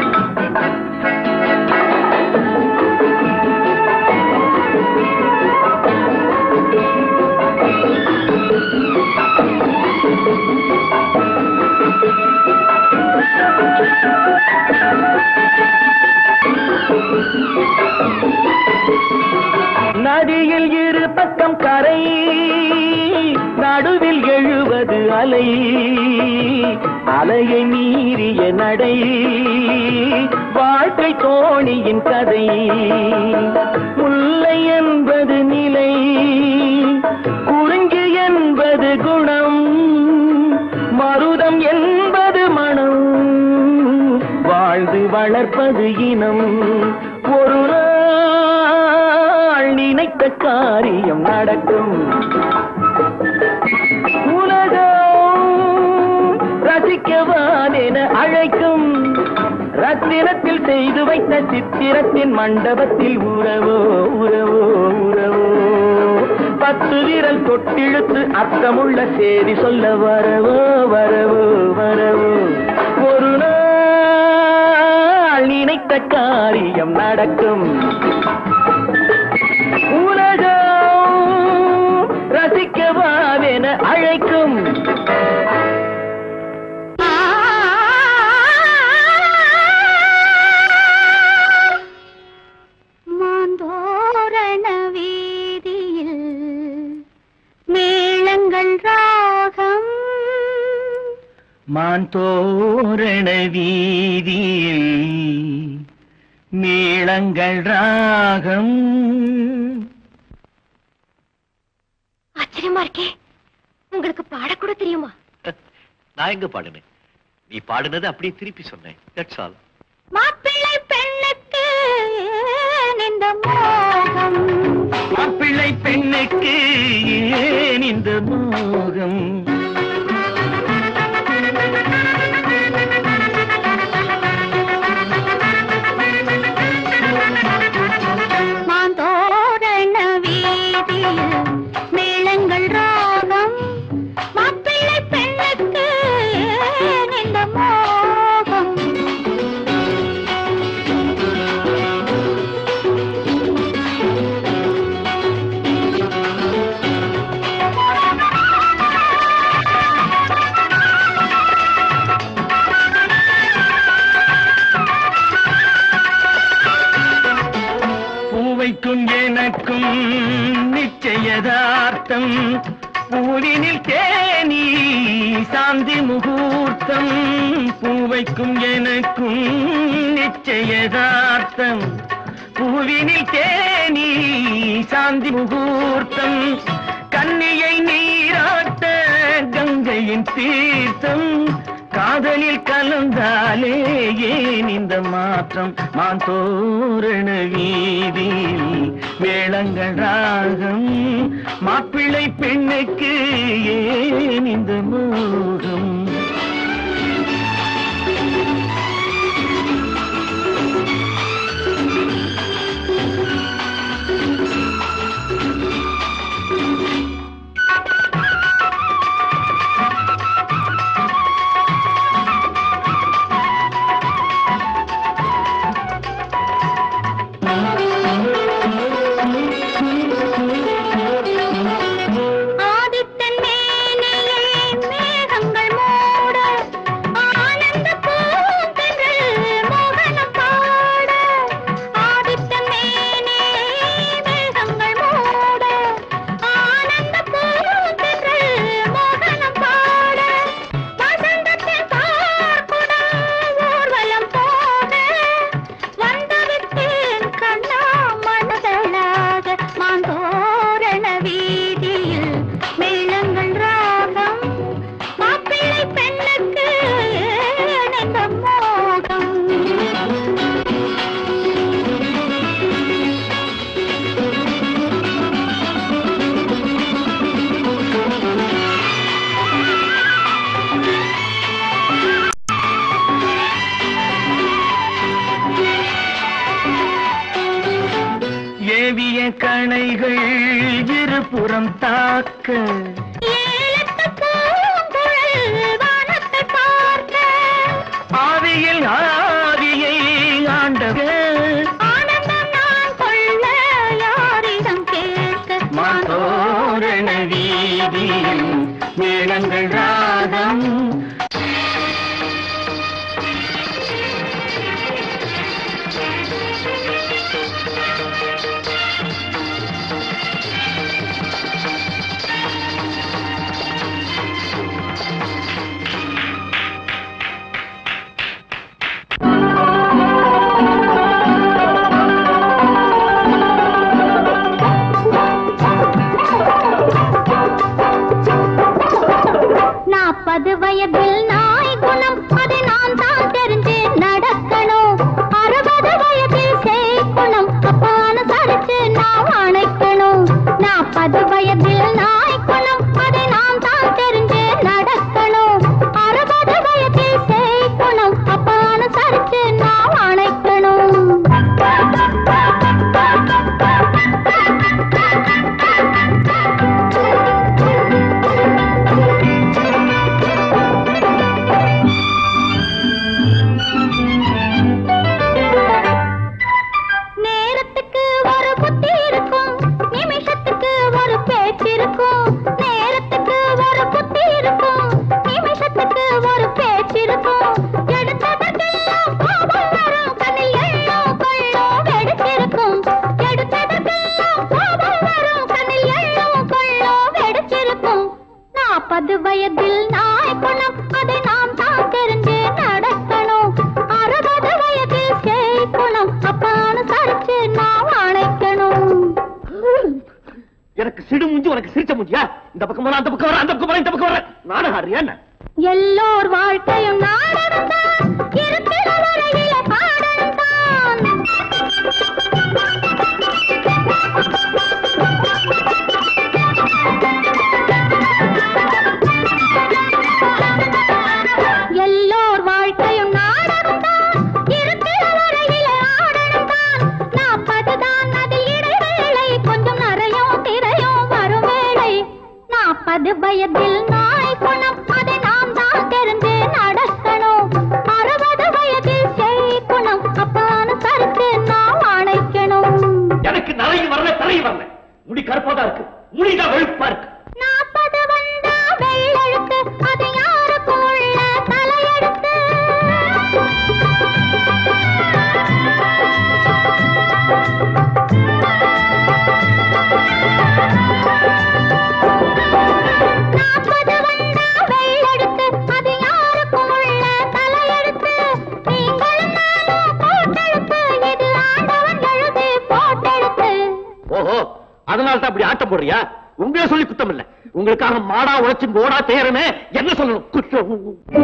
நதியில் இரு பக்கம் கரை நடுவில் எழுவது அலை அலையை மீறிய நடை வாழ்க்கை தோணியின் கதை முல்லை என்பது நிலை குறிஞ்சி என்பது குணம் மருதம் என்பது மனம் வாழ்ந்து வளர்ப்பது இனம் ஒரு நாள் நினைத்த காரியம் நடக்கும் உலகம் ரசிக்கவாதென அழைக்கும் ரத்தினத்தில் செய்து வைத்த சித்திரத்தின் மண்டபத்தில் உறவோ உறவோ உறவோ பத்து விரல் தொட்டிழுத்து அர்த்தமுள்ள செய்தி சொல்ல வரவோ வரவோ வரவோ ஒரு நாள் நினைத்த காரியம் நடக்கும் உலகம் ரசிக்கவாவென அழைக்கும் மாந்தோரண வீதியில் மேளங்கள் ராகம் மான் தோரண வீதியில் மேளங்கள் ராகம் ஆச்சரியமா இருக்கே உங்களுக்கு பாடக்கூட தெரியுமா நான் எங்க பாடுனேன் நீ பாடுனது அப்படியே திருப்பி சொன்னேன் தட்ஸ் ஆல் மாப்பிள்ளை பெண்ணுக்கு ஏன் இந்த மோகம் மாப்பிள்ளை பெண்ணுக்கு ஏன் இந்த மோகம் மாந்தோரண வீதியில் மேளங்கள் ராகம் மாப்பிள்ளை பெண்ணுக்கு ஏன் இந்த மோகம் பூவைக்கும் எனக்கும் நிச்சயதார்த்தம் பூவினில் தேனி சாந்தி முகூர்த்தம் பூவைக்கும் எனக்கும் நிச்சயதார்த்தம் பூவினில் தேனி சாந்தி முகூர்த்தம் கன்னியை நீராட்ட கங்கையின் தீர்த்தம் காதலில் கலந்தாலே ஏன் இந்த மாற்றம் மான் தோரண வீதியில் மேளங்கள் ராகம் மாப்பிள்ளை பெண்ணுக்கு ஏன் இந்த மோகம் ஆதித்தன் மேனிலே மேகங்கள் மூட ஆனந்த பூந்தென்றல் மோகனம் பாட ஆதித்தன் மேனிலே மேகங்கள் மூட ஆனந்த பூந்தென்றல் மோகனம் பாட வசந்தத்தின் பார்க்குடம் ஊர்வலம் போக வந்துவிட்டேன் கண்ணா மனதளாக மாந்தோரண வீதியில் மேளங்கள் ராகம் மாப்பிள்ளை பெண்ணுக்கு இணைந்த மோகம் ஏவிய கணைகள் இருபுறம் தாக்க ஏலத்து பூங்குழல் வானத்தை பார்க்க ஆவியில் ஆவியை ஆண்டவர் ஆனந்தம் நான் கொள்ள யாரிடம் கேட்க மாதோரண வீதியில் மேளங்கள் ராகம் நாற்பது வயதில் நாய் குணம் அதை நான் தான் தெரிஞ்சு நடக்கணும் அறுபது வயதில் சேக்குணம் அப்பான சரிச்சு நான் அணைக்கணும் நாற்பது வயதில் நாய் குணம் அதை நான் தான் தெரிஞ்சு நடக்கணும் அறுபது வயதில் சேக்குணம் அப்பான சரிச்சு நான் அணைக்கணும் நேரத்துக்கு ஒரு புத்தி இருக்கும் நிமிஷத்துக்கு ஒரு பேச்சு இருக்கும் நேரத்துக்கு ஒரு புத்தி இருக்கும் நிமிஷத்துக்கு ஒரு பேச்சு இருக்கும் எடுத்ததற்கெல்லாம் கோபம் வரும் கண்ணில் எள்ளம் கொள்ளும் வெடிச்சிருக்கும் எடுத்ததற்கெல்லாம் கோபம் வரும் கண்ணில் எள்ளம் கொள்ளும் வெடிச்சிருக்கும் நாற்பது வயதில் நாய் குணம் அதை நாம் தான் தெரிஞ்சு நடக்கணும் அறுபது வயதில் சேய் குணம் அப்பான்னு சரிச்சு நாம் அணைக்கணும் எனக்கு சிடு மூஞ்சி உனக்கு சிரிச்ச மூஞ்சியா இந்த பக்கம் போற அந்த பக்கம் வர அந்த பக்கம் வர இந்த பக்கம் வர நாடகம் ஆடுறியா என்ன எல்லோர் வாழ்க்கையும் நாடகம் தான் இருக்கிற வரையில பாடணும் தான் எல்லோர் வாழ்க்கையும் நாடகம் தான் இருக்கிற வரையில ஆடணும் தான் நாற்பது தான் அதில் இடைவேளை கொஞ்சம் நிறையும் திரையும் வரும் வேளை நாற்பது வயதில் நாய் குணம் அதை நாம் தான் தெரிஞ்சு நடக்கணும் அறுபது வயதில் செய் அதனால தான் அப்படி ஆட்டம் போடுறியா உங்களை சொல்லி குத்தம் இல்ல உங்களுக்காக மாடா உழைச்சு ஓடா தேரமே என்ன சொல்லணும் குற்றம்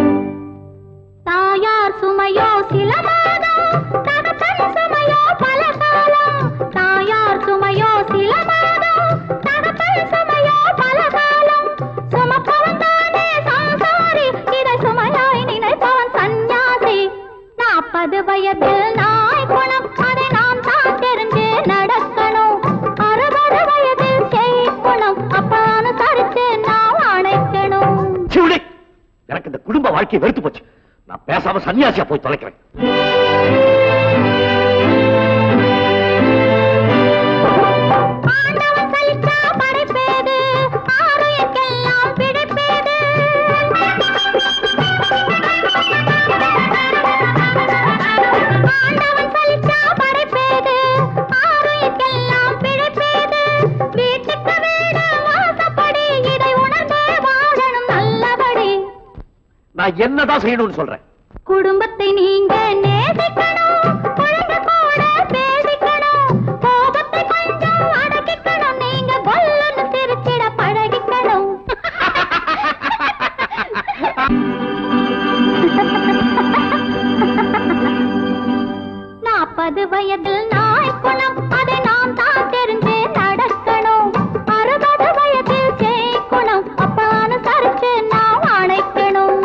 தாயார் சுமையோ சில மாதம் தகப்பன் சுமையோ பல காலம் தாயார் சுமையோ சில மாதம் தகப்பன் சுமையோ பல காலம் சுமப்பவன் தானே சம்சாரி இதை சுமையாய் நினைப்பவன் சந்நியாசி நாற்பது வயதில் நாய் குணம் அதை நாம் தான் தெரிஞ்சு நடக்கணும் அறுபது வயதில் செய் குணம் அப்ப அனுசரிச்சு நாம் அணைக்கணும் சிவனே, எனக்கு இந்த குடும்ப வாழ்க்கை வெறுத்து போச்சு நான் பேசாம சன்னியாசியா போய் தொலைக்கிறேன் ஆண்டவன் சலிச்சா படைப்பேது ஆரோக்கியெல்லாம் பிடிப்பேது ஆண்டவன் சலிச்சா படைப்பேது ஆரோக்கியெல்லாம் பிடிப்பேது வீட்டுக்கு வீடு வாசப்படி இதை உணர்ந்தே வாழணும் நல்லபடி நான் என்னதான் செய்யணும்னு சொல்றேன் குடும்பத்தை நீங்க நேசிக்கணும் குழந்தை கூட பேசிக்கணும் கோபத்தை கொஞ்சம் அடக்கிக்கணும் நீங்க கொல்லுன்னு சிரிச்சிட பழகிக்கணும் நாற்பது வயதில் நாய் குணம் அதை நாம் தான் தெரிஞ்சு நடக்கணும் அறுபது வயதில் செய் குணம் அப்ப அனுசரிச்சு நாம் அணைக்கணும்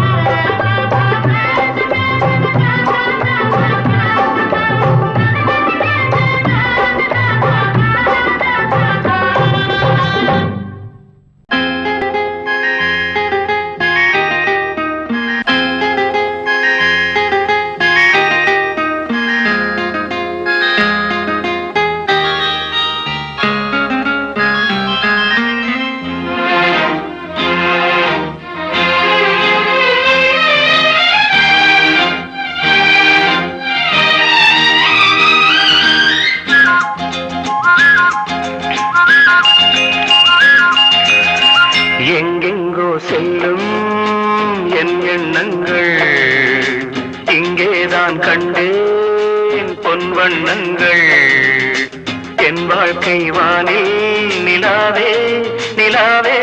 எங்கெங்கோ செல்லும் என் எண்ணங்கள் இங்கேதான் கண்டேன் பொன் வண்ணங்கள் என் வாழ்க்கை வானில் நிலாவே நிலாவே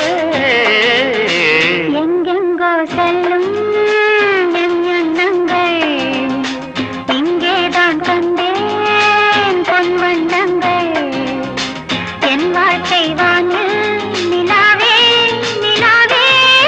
எங்கெங்கோ செல்லும் என் எண்ணங்கள் இங்கேதான் கண்டேன் பொன் வண்ணங்கள் என் வாழ்க்கை வானில் நிலாவே நிலாவே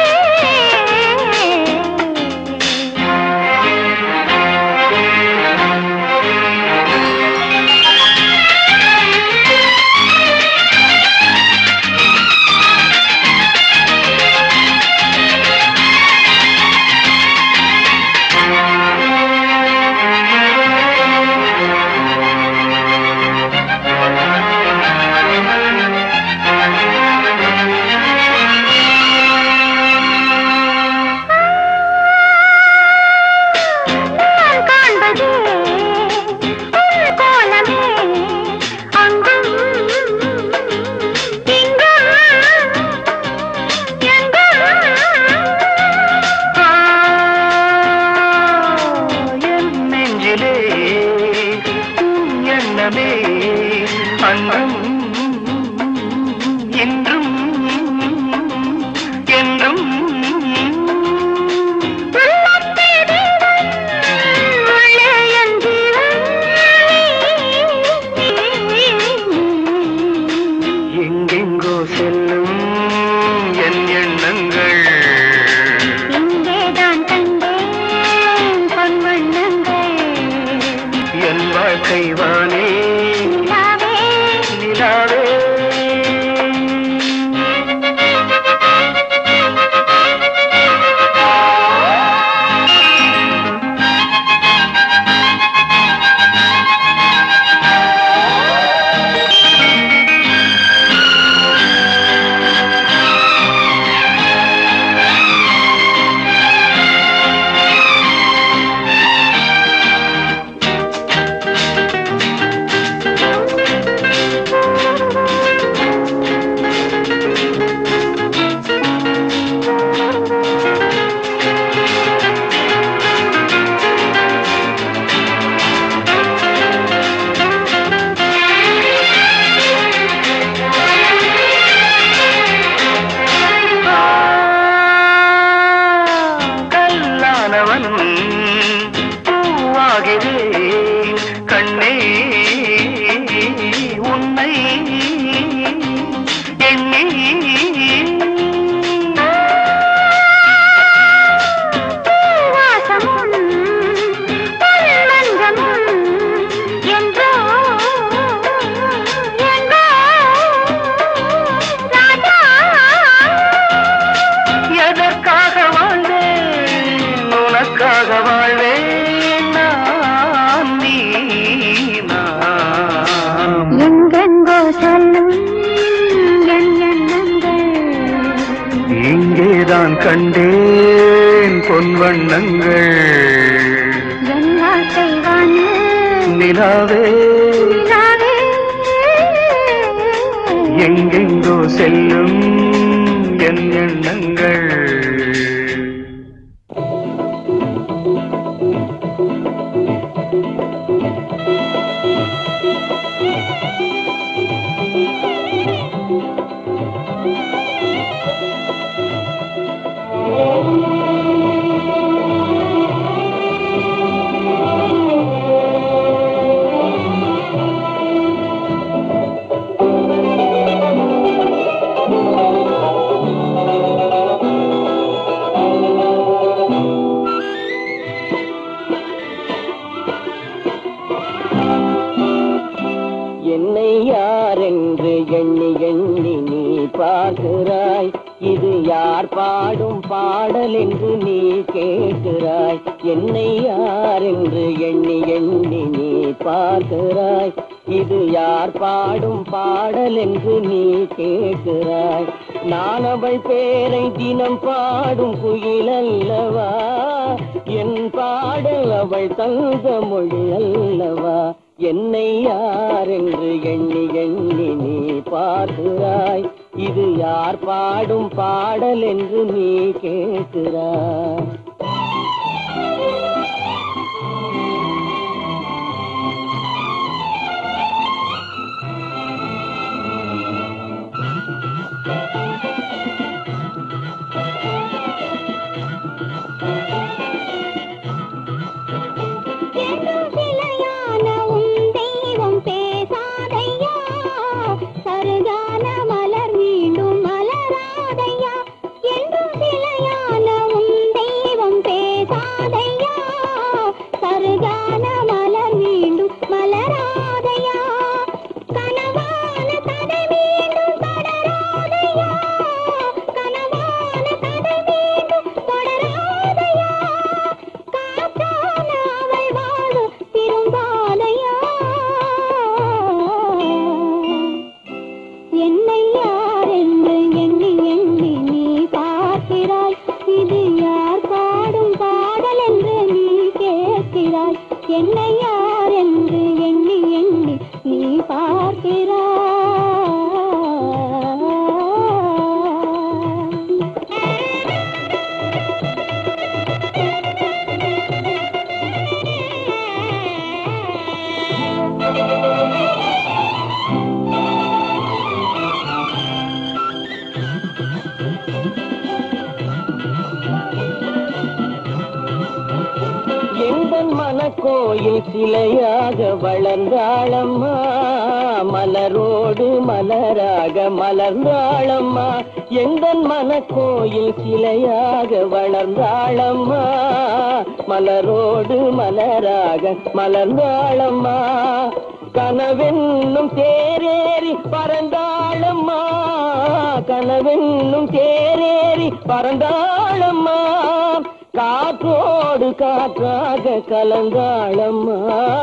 நான் காண்பதே உன் கோலமே அங்கும் இங்கும் எங்கும் ஆ, என் நெஞ்சிலே உன் எண்ணமே அன்றும் இன்றும் என்றும் உள்ளத்தே தேவன் உள்ளே என் ஜீவன் எங்கெங்கோ செல்லும் என் எண்ணங்கள் இங்கேதான் கண்டேன் பொன் வண்ணங்கள் என் வாழ்க்கை வானே நிலாவே நிலாவே ஆ கண்டேன் பொன் வண்ணங்கள் என் வாழ்க்கை வானில் நிலாவே நிலாவே. எங்கெங்கோ செல்லும் என் எண்ணங்கள் என்னை யார் என்று எண்ணி எண்ணி நீ பார்க்கிறாய் இது யார் பாடும் பாடல் என்று நீ கேட்கிறாய் என்னை யார் என்று எண்ணி எண்ணி நீ பார்க்கிறாய் இது யார் பாடும் பாடல் என்று நீ கேட்கிறாய் நான் அவள் பேரை தினம் பாடும் குயில் அல்லவா என் பாடல் அவள் தந்த மொழி அல்லவா என்னை யார் என்று எண்ணி எண்ணி நீ பார்க்கிறாய் இது யார் பாடும் பாடல் என்று நீ கேட்கிறாய் என்றும் சிலையான உன் தெய்வம் பேசாதையா சருகான மலர் மீண்டும் மலராதையா என்றும் சிலையான உன் தெய்வம் பேசாதையா சருகான மலர் மீண்டும் மலராதையா கனவான கதை மீண்டும் தொடராதையா கனவான கதை மீண்டும் தொடராதையா காற்றான அவள் வாழ திரும்பாதையா என்னை யார் என்று எண்ணி எண்ணி நீ பார்க்கிறாய் இது யார் பாடும் பாடல் என்று நீ கேட்கிறாய் என்னை யார் என்று எண்ணி எண்ணி நீ பார்க்கிறாய் எந்தன் மனக்கோயில் சிலையாக வளர்ந்தாளம்மா மலரோடு மலராக மலர்ந்தாளம்மா எந்தன் மனக்கோயில் சிலையாக வளர்ந்தாளம்மா மலரோடு மலராக மலர்ந்தாளம்மா கனவென்னும் தேரேறி பறந்தாளம்மா கனவென்னும் தேரேறி பறந்தாளம்மா காற்றோடு காற்றாக கலந்தாளம்மா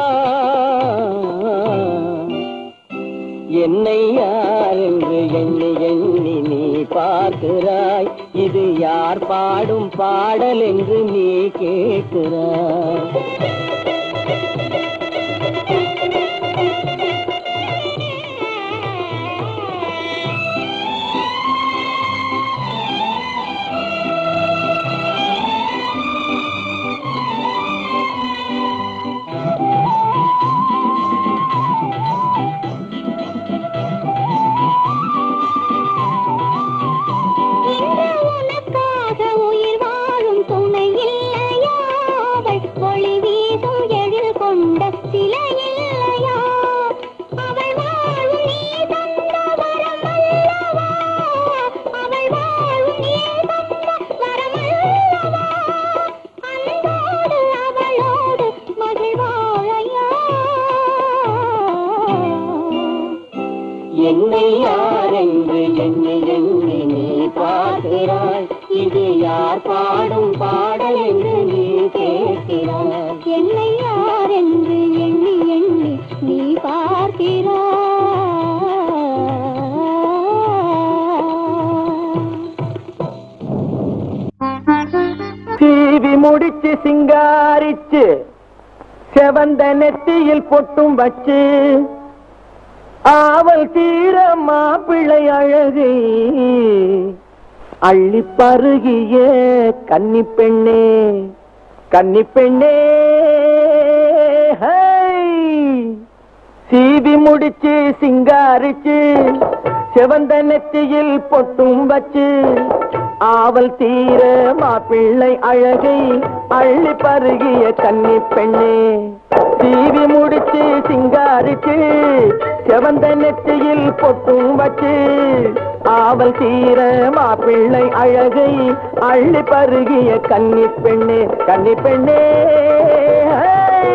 என்னை யார் என்று எண்ணி எண்ணி நீ பார்க்கிறாய் இது யார் பாடும் பாடல் என்று நீ கேட்கிறாய் இன்று உனக்காக உயிர் வாழும் துணை இல்லையா அவள் ஒளி வீசும் எழில் கொண்ட சிலை இல்லையா அவள் வாழும் நீ தந்த வரம் அல்லவா அவள் வாழும் நீ தந்த வரம் அல்லவா அன்போடு அவளோடு மகிழ்வாழையா என்னை யார் என்று எண்ணி எண்ணி நீ பார்க்கிறாய் இது யார் பாடும் பாடல் என்று நீ கேட்கிறாய் என்னை யார் என்று எண்ணி எண்ணி நீ பார்க்கிறாய் முடிச்சு சிங்காரிச்சு செவந்த நெத்தியில் பொட்டும் வச்சு ஆவல் தீர மாப்பிள்ளை அழகை அள்ளி பருகிய கன்னி பெண்ணே கன்னி பெண்ணே ஹை! சீவி முடிச்சு சிங்காரிச்சு செவந்த நெத்தியில் பொட்டும் வச்சு ஆவல் தீர மாப்பிள்ளை அழகை அள்ளி பருகிய கன்னி பெண்ணே சீவி முடிச்சு சிங்காரிச்சு செவந்த நெத்தியில் பொட்டும் வச்சு ஆவல் தீர மாப்பிள்ளை அழகை அள்ளி பருகிய கன்னி பெண்ணே கன்னி பெண்ணே ஹை!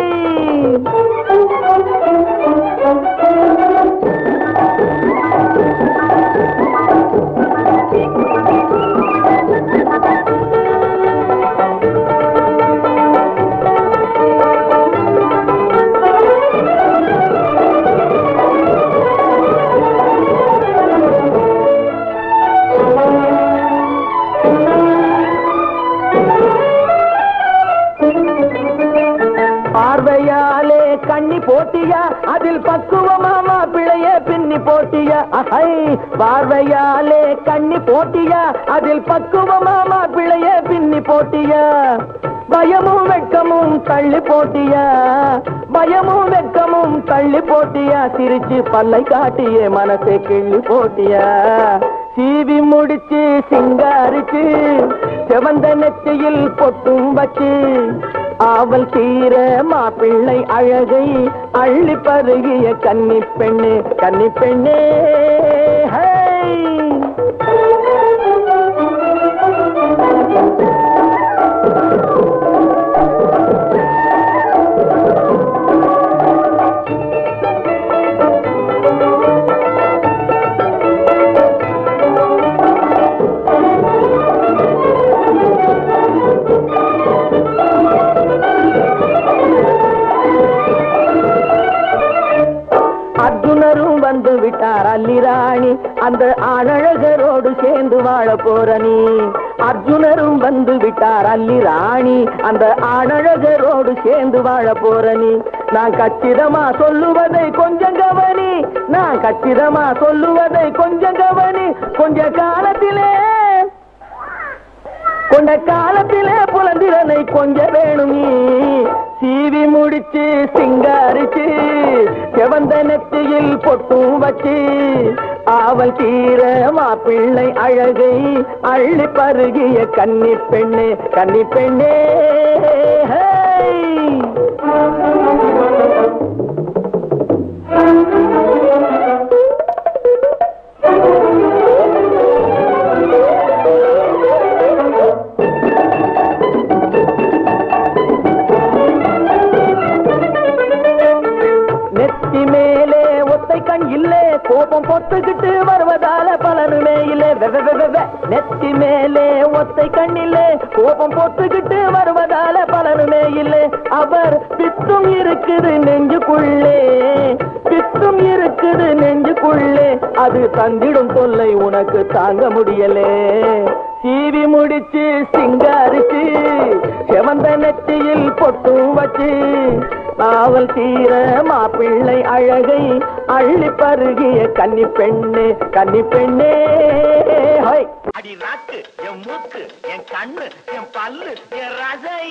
பார்வையாலே கண்ணி போட்டியா அதில் பக்குவமாமா பிழைய பின்னி போட்டியா அஹை பார்வையாலே கண்ணி போட்டியா அதில் பக்குவமாமா பிழைய பின்னி போட்டியா பயமும் வெட்கமும் தள்ளி போட்டியா பயமும் வெட்கமும் தள்ளி போட்டியா சிரிச்சு பல்லை காட்டியே மனசை கிள்ளி போட்டியா சீவி முடிச்சு சிங்காரிச்சு செவந்த நெத்தியில் பொட்டும் வச்சு ஆவல் தீர மாப்பிள்ளை அழகை அள்ளி பருகிய கன்னி பெண்ணே கன்னி பெண்ணே ஹை! அர்ஜுனரும் வந்து விட்டார் அல்லிராணி அந்த ஆணழகரோடு சேர்ந்து வாழ போற நீ அர்ஜுனரும் வந்து விட்டார் அல்லிராணி அந்த ஆணழகரோடு சேர்ந்து வாழ போற நீ நான் கச்சிதமா சொல்லுவதை கொஞ்சம் கவனி நான் கச்சிதமா சொல்லுவதை கொஞ்சம் கவனி கொஞ்ச காலத்திலே கொண்ட காலத்திலே புலந்திரனை கொஞ்ச வேணும் நீ சீவி முடிச்சு சிங்காரிச்சு செவந்த நெத்தியில் பொட்டும் வச்சு ஆவல் தீர மாப்பிள்ளை அழகை அள்ளி பருகிய கன்னி பெண்ணே கன்னி பெண்ணே ஹை! நெத்தி மேலே ஒத்தை கண் இல்லே கோபம் பொத்துக்கிட்டு வருவதால பலனுமே இல்லே வெ, வெ, வெ, வெ, வெ. நெத்தி மேலே ஒத்தை கண் இல்லே கோபம் பொத்துக்கிட்டு வருவதால பலனுமே இல்லே அவர் பித்தும் இருக்குது நெஞ்சுக்குள்ளே பித்தும் இருக்குது நெஞ்சுக்குள்ளே அது தந்திடும் தொல்லை உனக்கு தாங்க முடியலே சீவி முடிச்சு சிங்காரிச்சு செவந்த நெத்தியில் பொட்டும் வச்சு ஆவல் தீர மாப்பிள்ளை அழகை அள்ளி பருகிய கன்னி பெண்ணே கன்னி பெண்ணே ஹை அடி நாக்கு என் மூக்கு என் கண்ணு என் பல்லு என் ரசை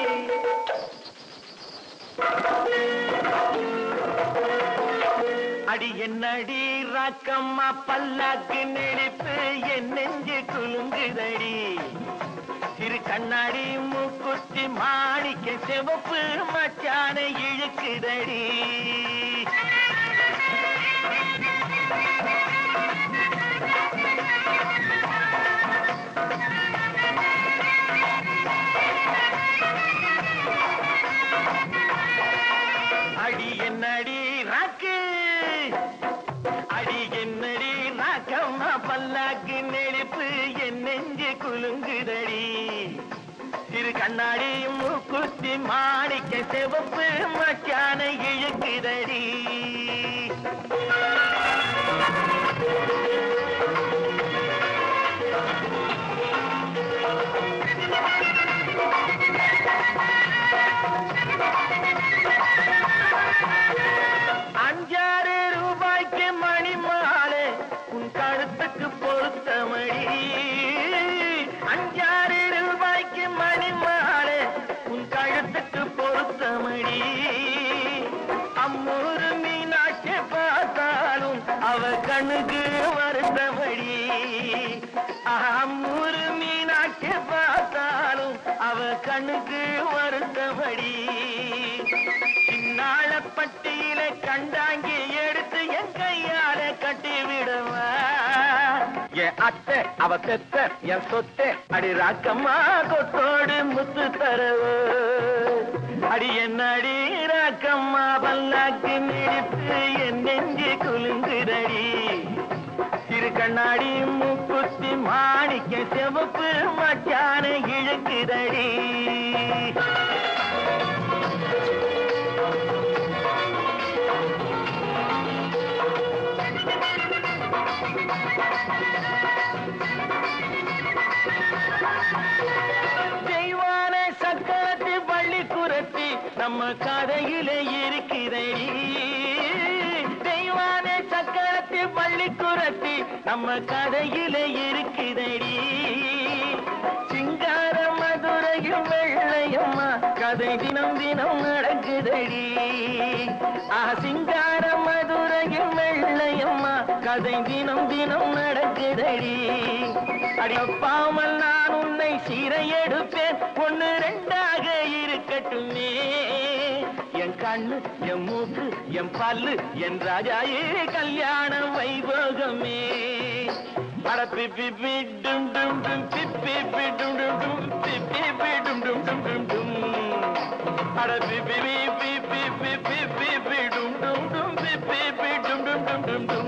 அடி என்னடி ராக்கம்மா பல்லாக்கு நெளிப்பு என் நெஞ்சு குலுங்குதடி சிறு கண்ணாடி மூக்குத்தி மாணிக்க சிவப்பு மச்சான இழுக்குதடி அடி என்னடி ராக்கு அடி என்னடி ராக்கம்மா பல்லாக்கு நெளிப்பு என் நெஞ்சு குலுங்குதடி சிறு கண்ணாடி மூக்குத்தி மாணிக்க சிவப்பு மச்சான இழுக்குதடி அஞ்சாறு ரூபாய்க்கு மணி மாலை உன் கழுத்துக்கு பொருத்தமடி அஞ்சாறு ரூபாய்க்கு மணி மாலை உன் கழுத்துக்கு பொருத்தமடி அம்மூரு மீனாட்சி பார்த்தாலும் அவ கண்ணுக்கு வருத்தமடி அம்மூரு மீனாட்சி பார்த்தாலும் அவ கண்ணுக்கு வருத்தமடி சின்னாளப்பட்டியில கண்டாங்கி எடுத்து என் கையால கட்டி விடுவா என் அத்தை அவ பெத்த என் சொத்தை அடி ராக்கம்மா கொத்தோடு முத்து தரவு அடி என்ன அடி ராக்கம்மா பல்லாக்கு மிடிப்பு என் நெஞ்சு குலுங்குதடி சிறு கண்ணாடி மூக்குத்தி மாணிக்க செவப்பு மச்சான இழுக்குதடி தெய்வான சக்கரத்து பள்ளி குரத்தி நம்ம கதையிலே இருக்கிறடி தெய்வான சக்கரத்து பள்ளி குரத்தி நம்ம கதையிலே இருக்கிறடி சிங்கார மதுரையும் வெள்ளையம்மா கதை தினம் தினம் நடக்குதடி ஆ சிங்கார மதுரையும் வெள்ளையம்மா கதை தினம் தினம் நடக்குதடி அடியப்பாமல் நான் உன்னை சீரை எடுப்பேன் ஒன்னு ரெண்டாக இருக்கட்டுமே என் கண்ணு என் மூக்கு என் பல்லு என் ராஜாயே கல்யாண வைபோகமே அட பிப்பி பி டும் டும் டும் பிப்பி பி டும் டும் டும் பிப்பி பி டும் டும் டும் டும் டும் அட பிப்பி பி பி பி பி பி பி பி டும் டும் டும் பிப்பி பி டும் டும் டும் டும் டும்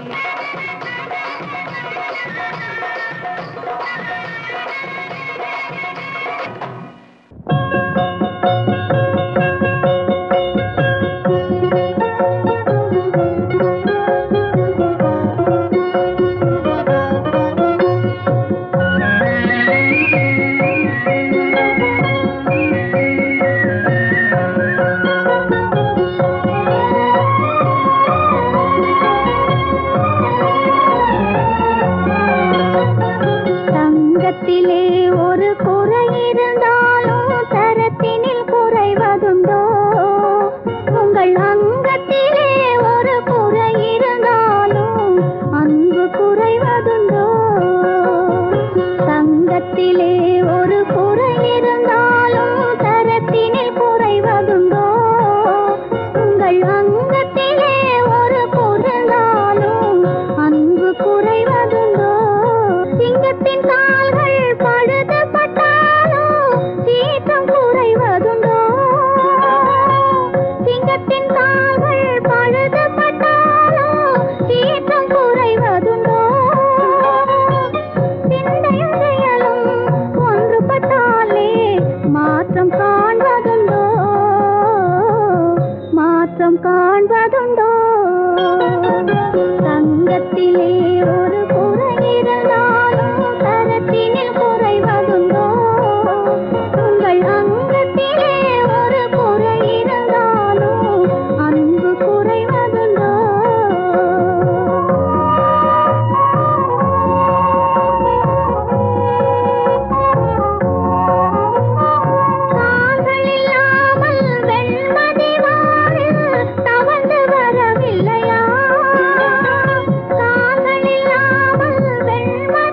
தங்கத்திலே ஒரு குறை இருந்தாலும் தரத்தினில் குறைவதுண்டோ உங்கள் அங்கத்திலே ஒரு குறை இருந்தாலும் அன்பு குறைவதுண்டோ தங்கத்திலே ஒரு குறை இருந்தாலும் தரத்தினில் குறைவதுண்டோ உங்கள் அங்கத்திலே ஒரு குறைந்தாலும் அன்பு குறைவதுண்டோ சிங்கத்தின் கால்கள் பழுதுபட்டாலோ சீற்றம் குறைவதுண்டோ சிங்கத்தின் கால்கள் பழுதுபட்டாலோ சீற்றம் குறைவதுண்டோ சிந்தையும் செயலும் ஒன்றுபட்டாலே மாற்றம் காண்பதுண்டோ மாற்றம் காண்பதுண்டோ தங்கத்திலே ஒரு குறை இருந்தாலும் தரத்தினில் குறைவதுண்டோ உங்கள் அங்கத்திலே ஒரு குறை இருந்தாலும் அன்பு குறைவதுண்டோ கால்கள் இல்லாமல் வெண்மதி வானில் தவழ்ந்து வரவில்லையா கால்கள் இல்லாமல் வெண்மதி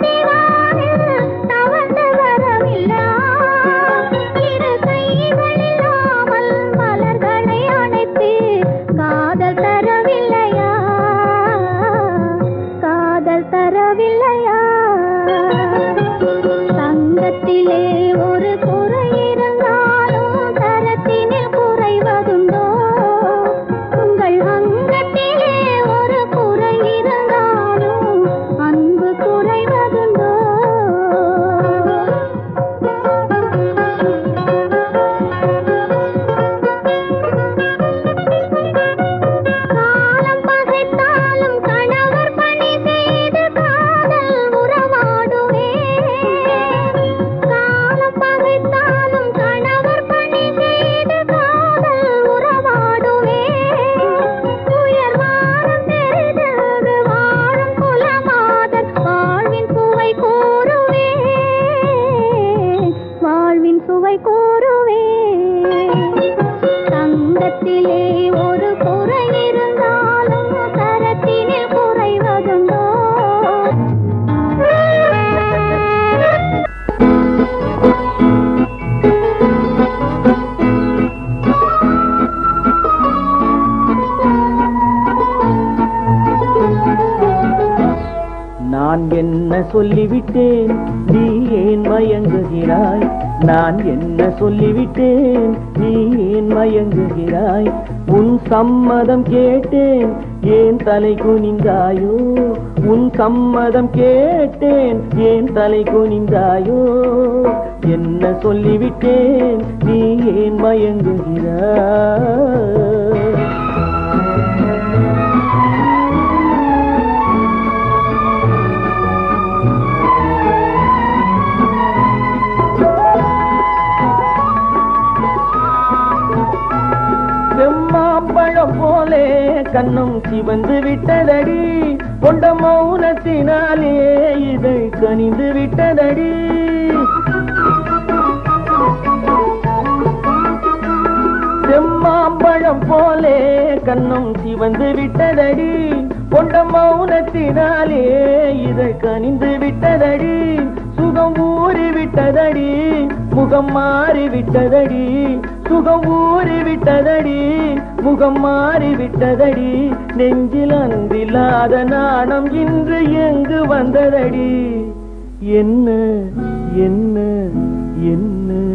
நான் என்ன சொல்லிவிட்டேன் நீ ஏன் மயங்குகிறாய் நான் என்ன சொல்லிவிட்டேன் நீ ஏன் மயங்குகிறாய் உன் சம்மதம் கேட்டேன் ஏன் தலை குனிந்தாயோ உன் சம்மதம் கேட்டேன் ஏன் தலை குனிந்தாயோ என்ன சொல்லிவிட்டேன் நீ ஏன் மயங்குகிறாய் செம்மாம்பழம் போலே கண்ணும் சிவந்து விட்டதடி கொண்ட மௌனத்தினாலே இதை கனிந்து விட்டதடி செம்மாம்பழம் போலே கண்ணும் சிவந்து விட்டதடி கொண்ட மௌனத்தினாலே இதை கனிந்து விட்டதடி சுகம் ஊறி விட்டதடி முகம் மாறி விட்டதடி சுகம் ஊறி விட்டதடி முகம் மாறி விட்டதடி நெஞ்சில் அன்றில்லாத நாணம் இன்று எங்கு வந்ததடி என்ன என்ன என்ன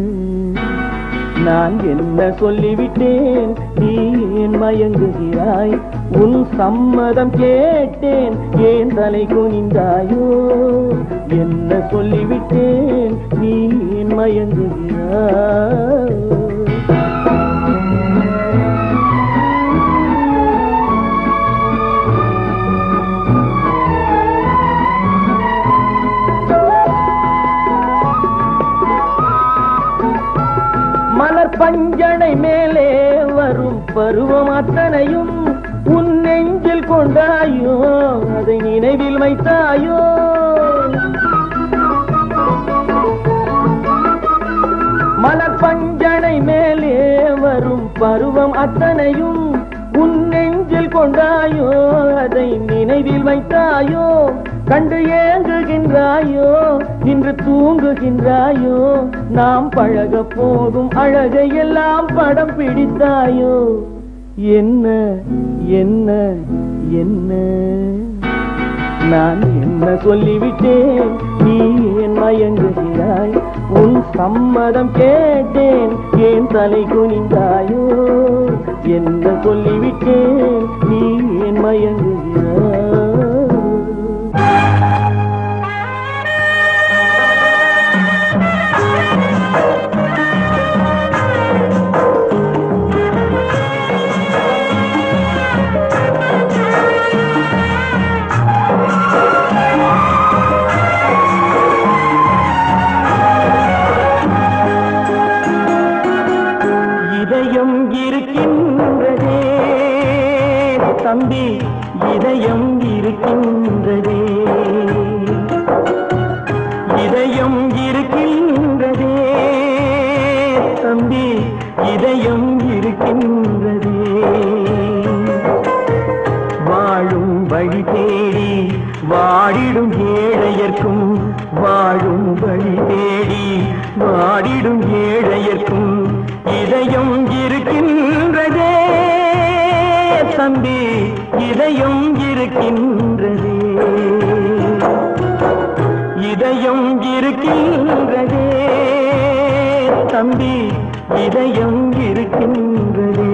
நான் என்ன சொல்லிவிட்டேன் நீ ஏன் மயங்குகிறாய் உன் சம்மதம் கேட்டேன் ஏன் தலை குனிந்தாயோ என்ன சொல்லிவிட்டேன் நீ ஏன் மயங்குகிறாய் மலர் பஞ்சனை மேலே வரும் பருவம் அத்தனையும் உன் நெஞ்சில் கொண்டாயோ அதை நினைவில் வைத்தாயோ மலர் பஞ்சனை மேலே வரும் பருவம் அத்தனையும் உன் நெஞ்சில் கொண்டாயோ அதை நினைவில் வைத்தாயோ கண்டு ஏங்குகின்றாயோ இன்று தூங்குகின்றாயோ நாம் பழக போகும் அழகை எல்லாம் படம் பிடித்தாயோ என்ன என்ன என்ன நான் என்ன சொல்லிவிட்டேன் நீ ஏன் மயங்குகிறாய் உன் சம்மதம் கேட்டேன் ஏன் தலை குனிந்தாயோ என்ன சொல்லிவிட்டேன் நீ ஏன் மயங்குகிறாய் இதயம் இருக்கின்றதே தம்பி இதயம் இருக்கின்றதே இதயம் இருக்கின்றதே தம்பி இதயம் இருக்கின்றதே வாழும் வழி தேடி வாடிடும் ஏழையர்க்கும் வாழும் வழி தேடி வாடிடும் ஏழையர்க்கும் இதயம் இருக்கின்றதே தம்பி இதயம் இருக்கின்றதே இதயம் இருக்கின்றதே தம்பி இதயம் இருக்கின்றதே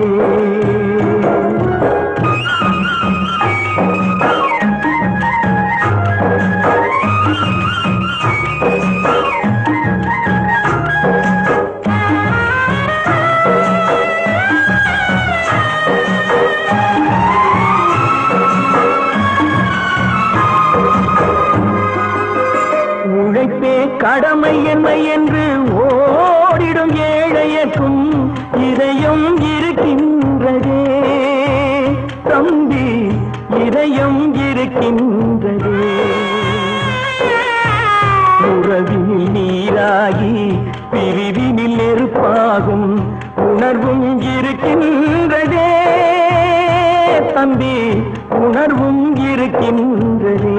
உழைப்பே கடமை என்ன என்று ஓடிடும் ஏழையர்க்கும் இதயம் இருக்கின்றதே தம்பி இதயம் இருக்கின்றதே உறவினில் நீராகி பிரிவினில் நெருப்பாகும் உணர்வும் இருக்கின்றதே தம்பி உணர்வும் இருக்கின்றதே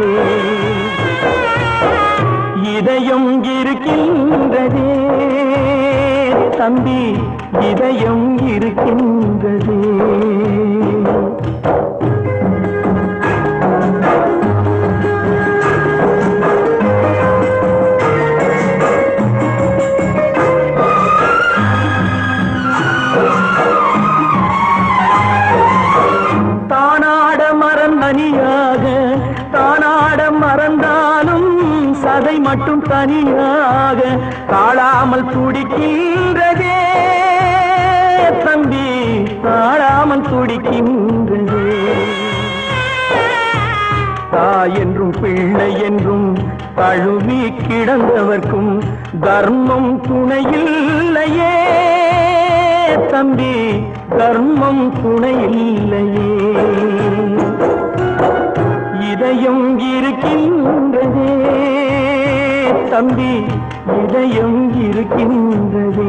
இதயம் இருக்கின்றதே தம்பி இதயம் இருக்கின்றதே தனியாக தானாட மறந்தாலும் சதை மட்டும் தனியாக தாழாமல் துடிக்கின்றதே தம்பி தாழாமல் துடிக்கின்றதே தாய் என்றும் பிள்ளை என்றும் தழுவி கிடந்தவர்க்கும் தர்மம் துணையில்லையே தம்பி தர்மம் துணையில்லையே இதயம் இருக்கின்றதே தம்பி இதயம் இருக்கின்றதே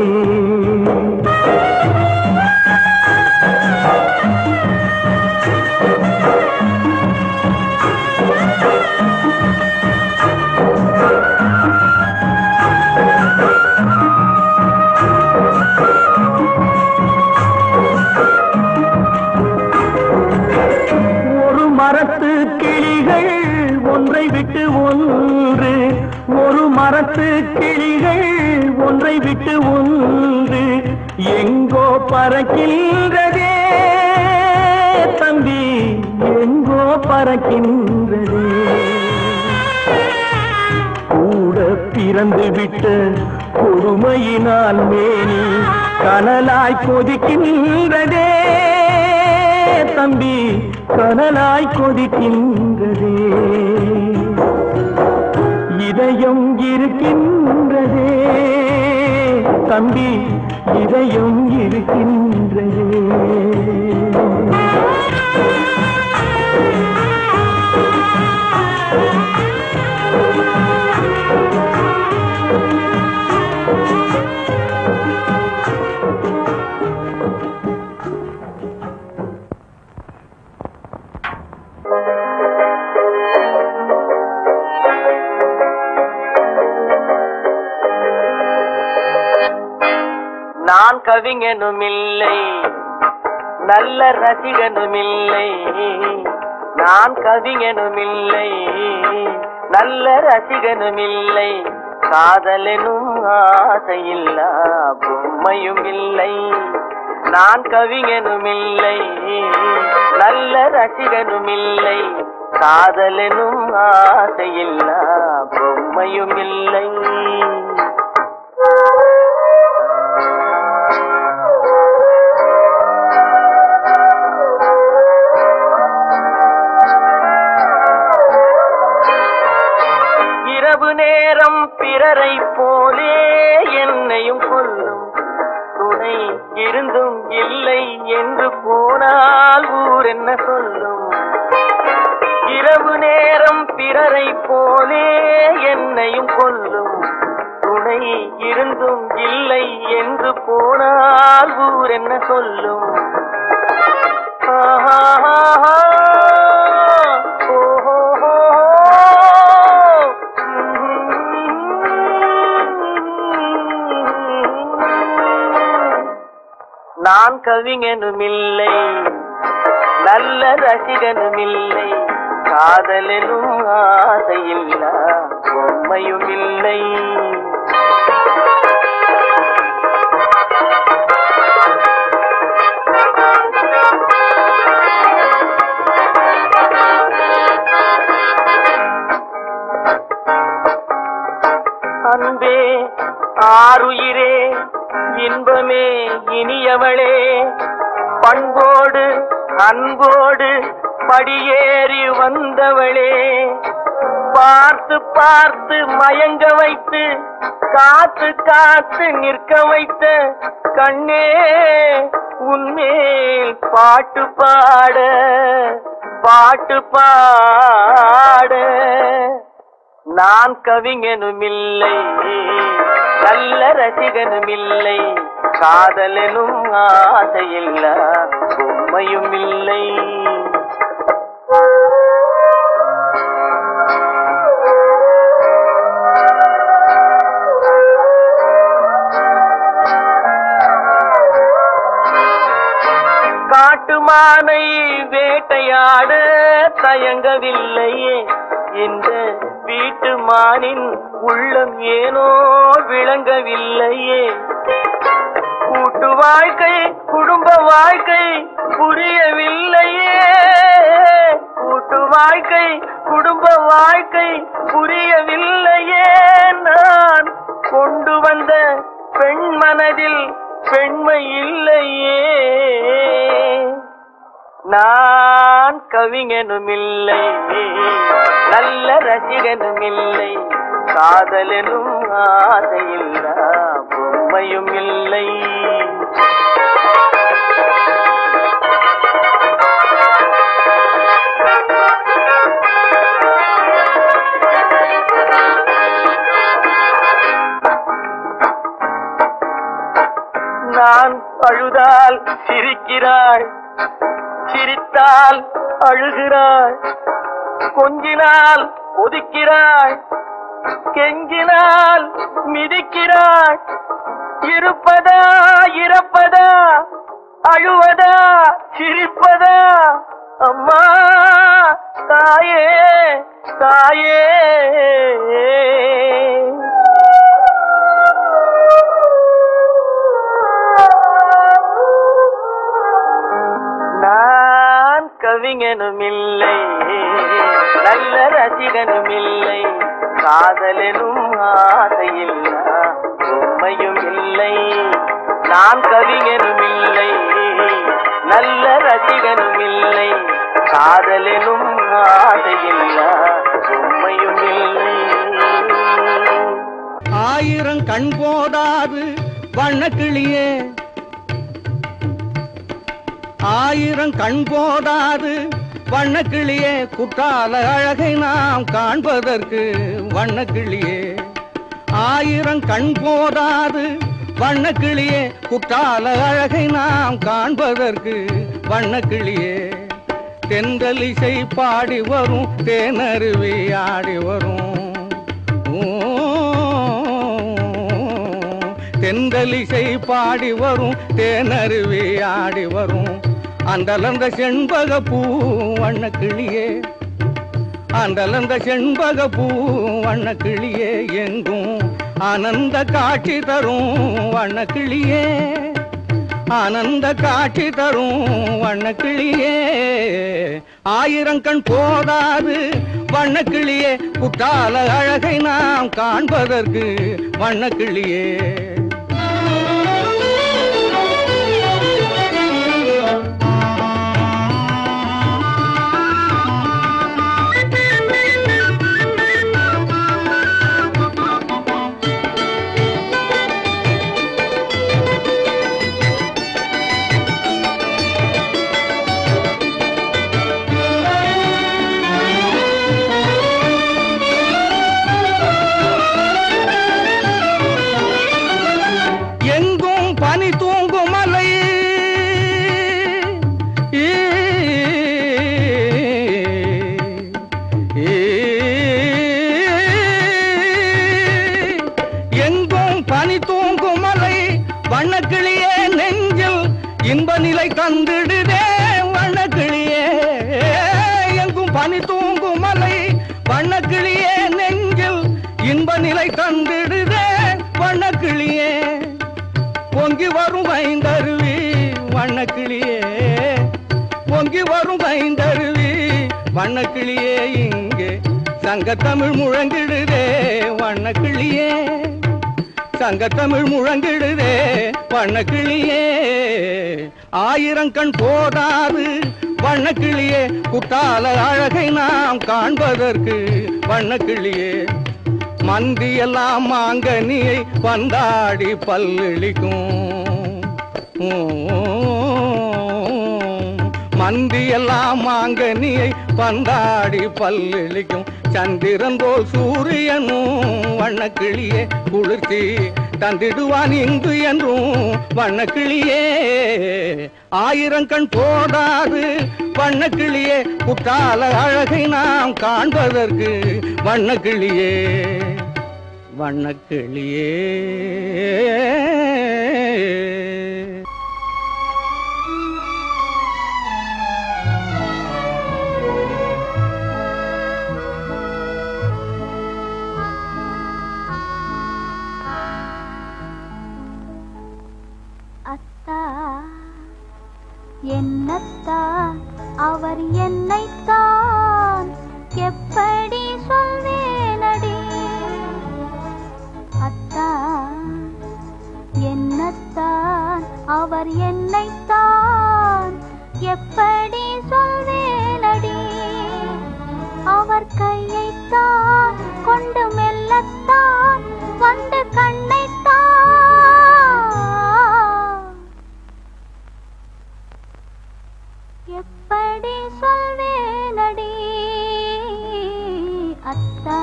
ஒரு மரத்து கிளிகள் ஒன்றை விட்டு ஒன்று ஒரு மரத்து கிளிகள் ஒன்றை விட்டு ஒன்று எங்கோ பறக்கின்றதே தம்பி எங்கோ பறக்கின்றதே கூட பிறந்து விட்ட கொடுமையினால் மேனி கனலாய் கொதிக்கின்றதே தம்பி கனலாய் கொதிக்கின்றதே இதயம் இருக்கின்றதே தம்பி இதயம் இருக்கின்றதே நான் கவிஞனும் இல்லை நல்ல ரசிகனும் இல்லை நான் கவிஞனும் இல்லை நல்ல ரசிகனும் இல்லை காதலெனும் ஆசையில்லா பொம்மையும் இல்லை நான் கவிஞனும் இல்லை நல்ல ரசிகனும் இல்லை காதலெனும் ஆசையில்லா பொம்மையும் இல்லை இரவு நேரம் பிறரை போலே என்னையும் கொல்லும் துணை இருந்தும் இல்லை என்று போனால் ஊர் என்ன சொல்லும் இரவு நேரம் பிறரை போலே என்னையும் கொல்லும் துணை இருந்தும் இல்லை என்று போனால் ஊர் என்ன சொல்லும் ஆஹா ஓஹோ நான் கவிஞனும் இல்லை நல்ல ரசிகனும் இல்லை காதலெனும் ஆசையில்லா பொம்மையும் இல்லை அன்பே ஆருயிரே இன்பமே இனியவளே பண்போடு அன்போடு படியேறி வந்தவளே பார்த்து பார்த்து மயங்க வைத்து காத்து காத்து நிற்க வைத்த கண்ணே உன்மேல் பாட்டு பாட பாட்டு பாட நான் கவிஞனும் இல்லை நல்ல ரசிகனும் இல்லை காதலனும் ஆசையில்ல பொம்மையும் இல்லை காட்டுமானை வேட்டையாட தயங்கவில்லையே இந்த வீட்டு மானின் உள்ளம் ஏனோ விளங்கவில்லையே கூட்டு வாழ்க்கை குடும்ப வாழ்க்கை புரியவில்லையே வாழ்க்கை குடும்ப வாழ்க்கை புரியவில்லையே நான் கொண்டு வந்த பெண் மனதில் பெண்மை இல்லையே நான் கவிஞனும் இல்லை நல்ல ரசிகனும் இல்லை காதலனும் ஆசையில்லா பொம்மையும் இல்லை நான் அழுதால் சிரிக்கிறாள் சிரித்தால் அழுகிறாள் கொஞ்சினால் ஒதுக்கிறாள் கெஞ்சினால் மிதிக்கிறாள் இருப்பதா இறப்பதா அழுவதா சிரிப்பதா அம்மா தாயே தாயே நான் கவிஞனும் இல்லை நல்ல ரசிகனும் இல்லை காதலனும் ஆசையில்லா உண்மையும் இல்லை நான் கவிஞனும் இல்லை நல்ல ரசிகனும் இல்லை காதலனும் ஆசையில்லா உண்மையும் இல்லை ஆயிரம் கண் போதாது வண்ணக்கிளியே ஆயிரம் கண் போதாது வண்ணக்கிளியே குற்றால அழகை நாம் காண்பதற்கு வண்ணக்கிளியே ஆயிரம் கண் போதாது வண்ணக்கிளியே குற்றால அழகை நாம் காண்பதற்கு வண்ணக்கிளியே தென்றலிசை பாடி வரும் தேனருவி ஆடி வரும் ஊ, தென்றலிசை பாடி வரும் தேனருவி ஆடி வரும் அந்தலந்த செண்பக பூ வண்ணக்கிளியே அந்தலந்த செண்பக பூ வண்ணக்கிளியே எங்கும் ஆனந்த காட்சி தரும் வண்ணக்கிளியே ஆனந்த காட்சி தரும் வண்ணக்கிளியே ஆயிரம் கண் போதாது வண்ணக்கிளியே குற்றால அழகை நாம் காண்பதற்கு வண்ணக்கிளியே எங்கும் பனி தூங்கும் மலை ஈ, ஈ, எங்கும் பனி தூங்கும் மலை வண்ணக்கிளியே நெஞ்சில் இன்ப நிலை தந்திடுதே வண்ணக்கிளியே எங்கும் பனி தூங்கும் மலை வண்ணக்கிளியே நெஞ்சில் இன்ப நிலை தந்திடுதே வண்ணக்கிளியே பொங்கி வரும் ஐந்தருவி வண்ணக்கிளியே பொங்கி வரும் ஐந்தருவி வண்ணக்கிளியே இங்கே சங்கத்தமிழ் முழங்கிடுதே வண்ணக்கிளியே சங்கத்தமிழ் முழங்கிடுதே வண்ணக்கிளியே ஆயிரம் கண் போதாது வண்ணக்கிளியே குத்தால அழகை நாம் காண்பதற்கு வண்ணக்கிளியே மந்தியெல்லாம் மாங்கனியை பந்தாடி பல்லிழிக்கும் மந்தியெல்லாம் மாங்கனியை பந்தாடி பல்லிழிக்கும் சந்திரன் போல் சூரியனும் வண்ணக்கிளியே குளிர்ச்சி தந்திடுவான் இங்கு என்றும் வண்ணக்கிளியே ஆயிரம் கண் போதாது வண்ணக்கிளியே குற்றால அழகை நாம் காண்பதற்கு வண்ணக்கிளியே வண்ணக்கிளியே அத்தா என்னத்தான் அவர் என்னைத்தான் எப்படி சொல்வேனடி அத்தா என்னத்தான் அவர் என்னைத்தான் எப்படி சொல்வேனடி அவர் கையைத்தான் கொண்டு மெல்லத்தான் வந்து கண்ணைத்தான் எப்படி சொல்வேனடி அத்தா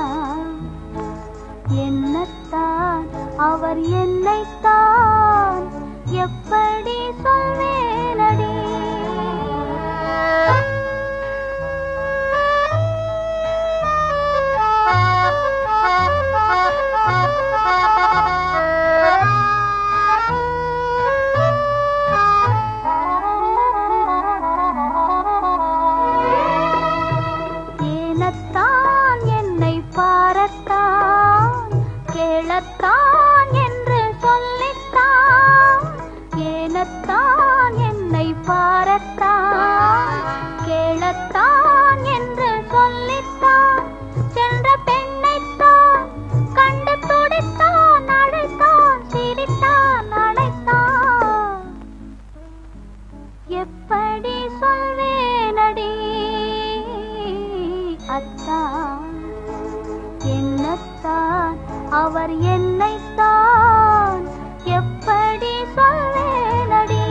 என்னத்தான் அவர் என்னைத்தான் எப்படி சொல்வேனடி ஏனத்தான் என்னை பாரத்தான் கேளத்தான் என்று சொல்லித்தான் ஏனத்தான் என்னை பாரத்தான் கேளத்தான் என்று சொல்லித்தான் சென்ற பெண்ணைத்தான் கண்டு துடித்தான் அழைத்தான் சிரித்தான் அழைத்தான் எப்படி சொல்வேனடி அத்தா என்னத்தான் அவர் என்னைத்தான் எப்படி சொல்வேனடி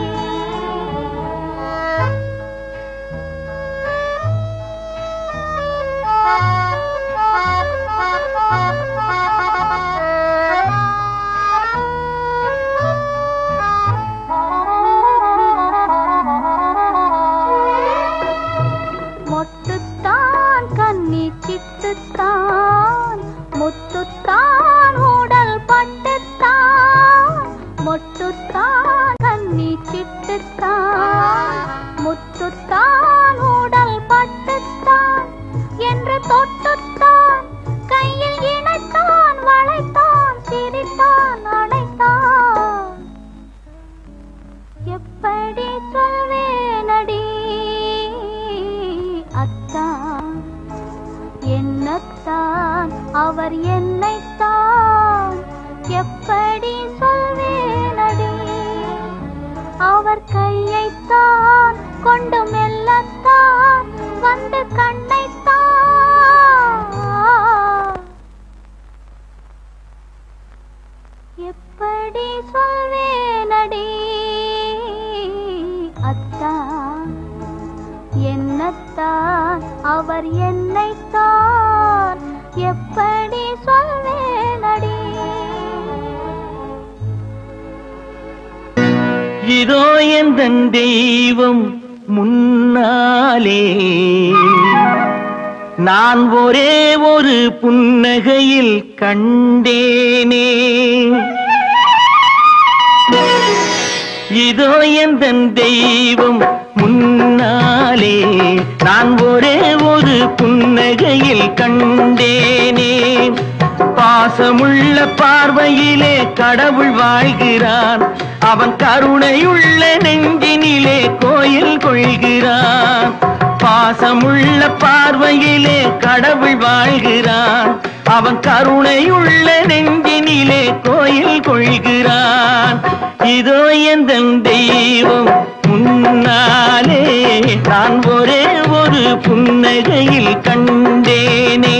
மொட்டுத்தான் கன்னி சிட்டுத்தான் முத்துத்தான் உடல் பட்டுத்தான் மொட்டுத்தான் கன்னி சிட்டுத்தான் முத்துத்தான் உடல் பட்டுத்தான் என்று தொட்டுத்தான் கையில் இணைத்தான் வளைத்தான் சிரித்தான் அணைத்தான் எப்படி சொல்வேனடி அத்தா என்னத்தான் அவர் என்னைத்தான் எப்படி சொல்வேனடி அவர் கையைத்தான் கொண்டு மெல்லத்தான் வந்து கண்ணைத்தான் எப்படி சொல்வேனடி அத்தா என்னத்தான் அவர் என்னைத்தான் எப்படி சொல்வேனடி இதோ எந்த தெய்வம் முன்னாலே நான் ஒரே ஒரு புன்னகையில் கண்டேனே இதோ எந்த தெய்வம் முன்னாலே நான் ஒரே ஒரு புன்னகையில் கண்டேனே பாசமுள்ள பார்வையிலே கடவுள் வாழ்கிறான் அவன் கருணையுள்ள நெஞ்சினிலே கோயில் கொள்கிறான் பாசமுள்ள பார்வையிலே கடவுள் வாழ்கிறான் அவன் கருணையுள்ள நெஞ்சினிலே கோயில் கொள்கிறான் இதோ எந்த தெய்வம் முன்னாலே நான் ஒரே ஒரு புன்னகையில் கண்டேனே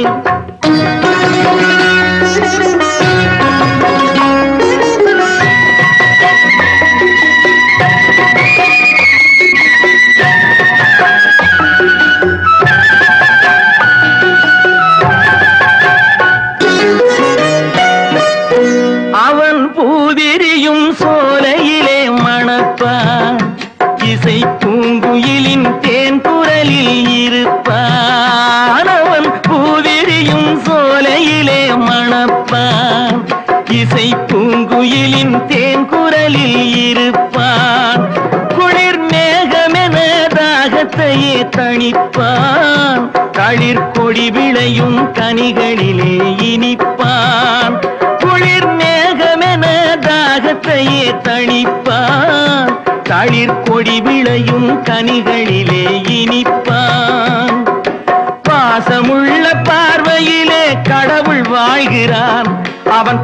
அவன் பூவிரியும் சோலையிலே மணப்பான் இசை பூங்குயிலின் தேன் குரலில் இருப்பான் அவன் பூவிரியும் சோலையிலே மணப்பான் இசை பூங்குயிலின் தேன் குரலில் இருப்பான் குளிர் மேகமென தாகத்தையே தணிப்பான் தளிர் கொடி விளையும் கனிகளிலே இனிப்பான் குளிர் மேகமென தாகத்தையே தணிப்பான் தளிர் கொடி விளையும் கனிகளிலே இனிப்பான் பாசம்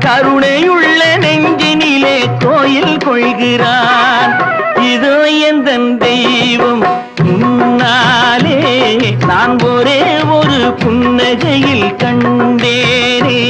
கருணையுள்ள நெஞ்சினிலே கோயில் கொள்கிறான் இதோ எந்த தெய்வம் முன்னாலே நான் ஒரே ஒரு புன்னகையில் கண்டேனே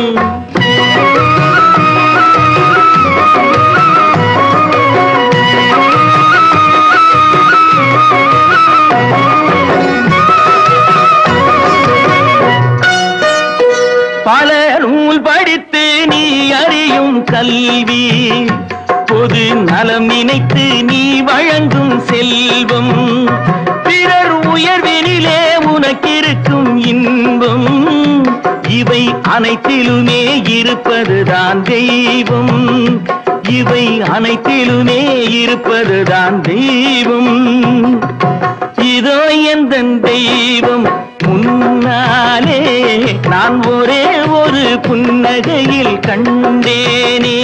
பல நூல் படித்து நீ அறியும் கல்வி பொது நலம் நினைத்து நீ வழங்கும் செல்வம் பிறர் உயர்வினிலே உனக்கிருக்கும் இன்பம் இவை அனைத்திலுமே இருப்பதுதான் தெய்வம் இவை அனைத்திலுமே இருப்பதுதான் தெய்வம் இதோ எந்த தெய்வம் முன்னாலே நான் ஒரே ஒரு புன்னகையில் கண்டேனே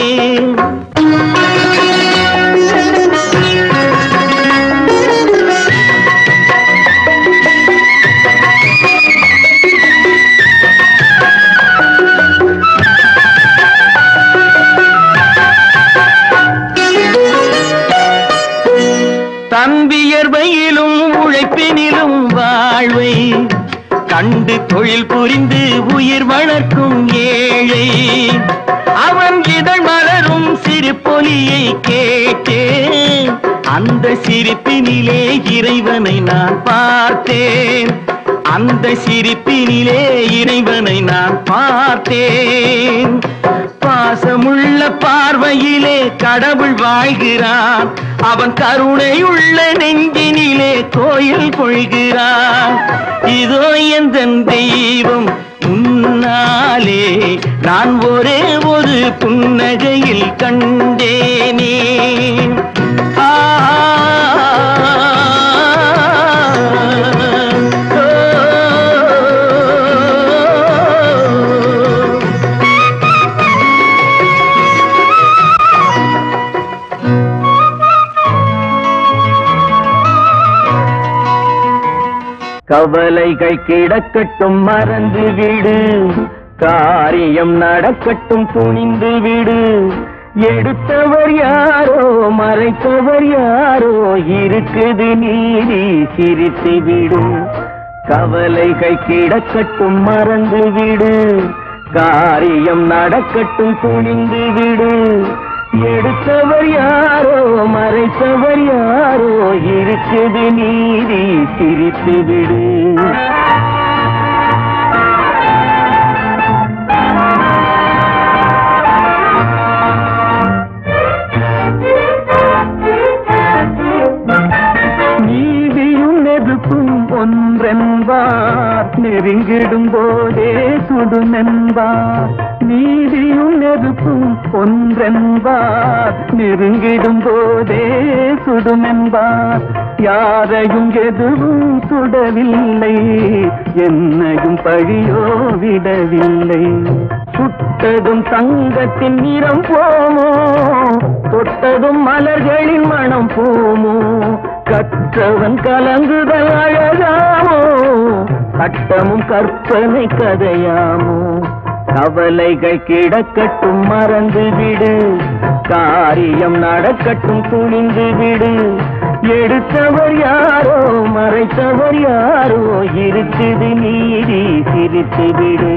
தன்வியர்வையிலும் உழைப்பினிலும் வாழ்வை கண்டு தொழில் புரிந்து உயிர் வளர்க்கும் ஏழை அவன் இதழ் மலரும் சிறு பொலியை கேட்டேன் அந்த சிரிப்பினிலே இறைவனை நான் பார்த்தேன் அந்த சிரிப்பினிலே இறைவனை நான் பார்த்தேன் பாசமுள்ள பார்வையிலே கடவுள் வாழ்கிறான் அவன் கருணையுள்ள நெஞ்சினிலே கோயில் கொள்கிறான் இதோ எந்த தெய்வம் முன்னாலே நான் ஒரே ஒரு புன்னகையில் கண்டேனே ஆ ஓ கவலைகள் கிடக்கட்டும் மறந்து விடு காரியம் நடக்கட்டும் துணிந்து விடு எடுத்தவர் யாரோ மறைத்தவர் யாரோ இருக்குது நீதி சிரித்து விடும் கவலைகள் கிடக்கட்டும் மறந்து விடு காரியம் நடக்கட்டும் துணிந்து விடு எடுத்தவர் யாரோ மறைத்தவர் யாரோ இருக்குது நீதி சிரித்து விடு நீதியும் நெருப்பும் ஒன்றென்பார் நெருங்கிடும் போதே சுடுமென்பார் நீதியும் நெருப்பும் ஒன்றென்பார் நெருங்கிடும் போதே சுடுமென்பார் யாரையும் எதுவும் சுடவில்லை என்னையும் பழியோ விடவில்லை சுட்டதும் தங்கத்தின் நிறம் போமோ தொட்டதும் மலர்களின் மனம் போமோ கற்றவன் கலங்குதல் அழகாமோ சட்டமும் கற்பனை கதையாமோ கவலைகள் கிடக்கட்டும் மறந்து விடு காரியம் நடக்கட்டும் துணிந்து விடு எடுத்தவர் யாரோ மறைத்தவர் யாரோ இருக்குது நீதி சிரித்து விடு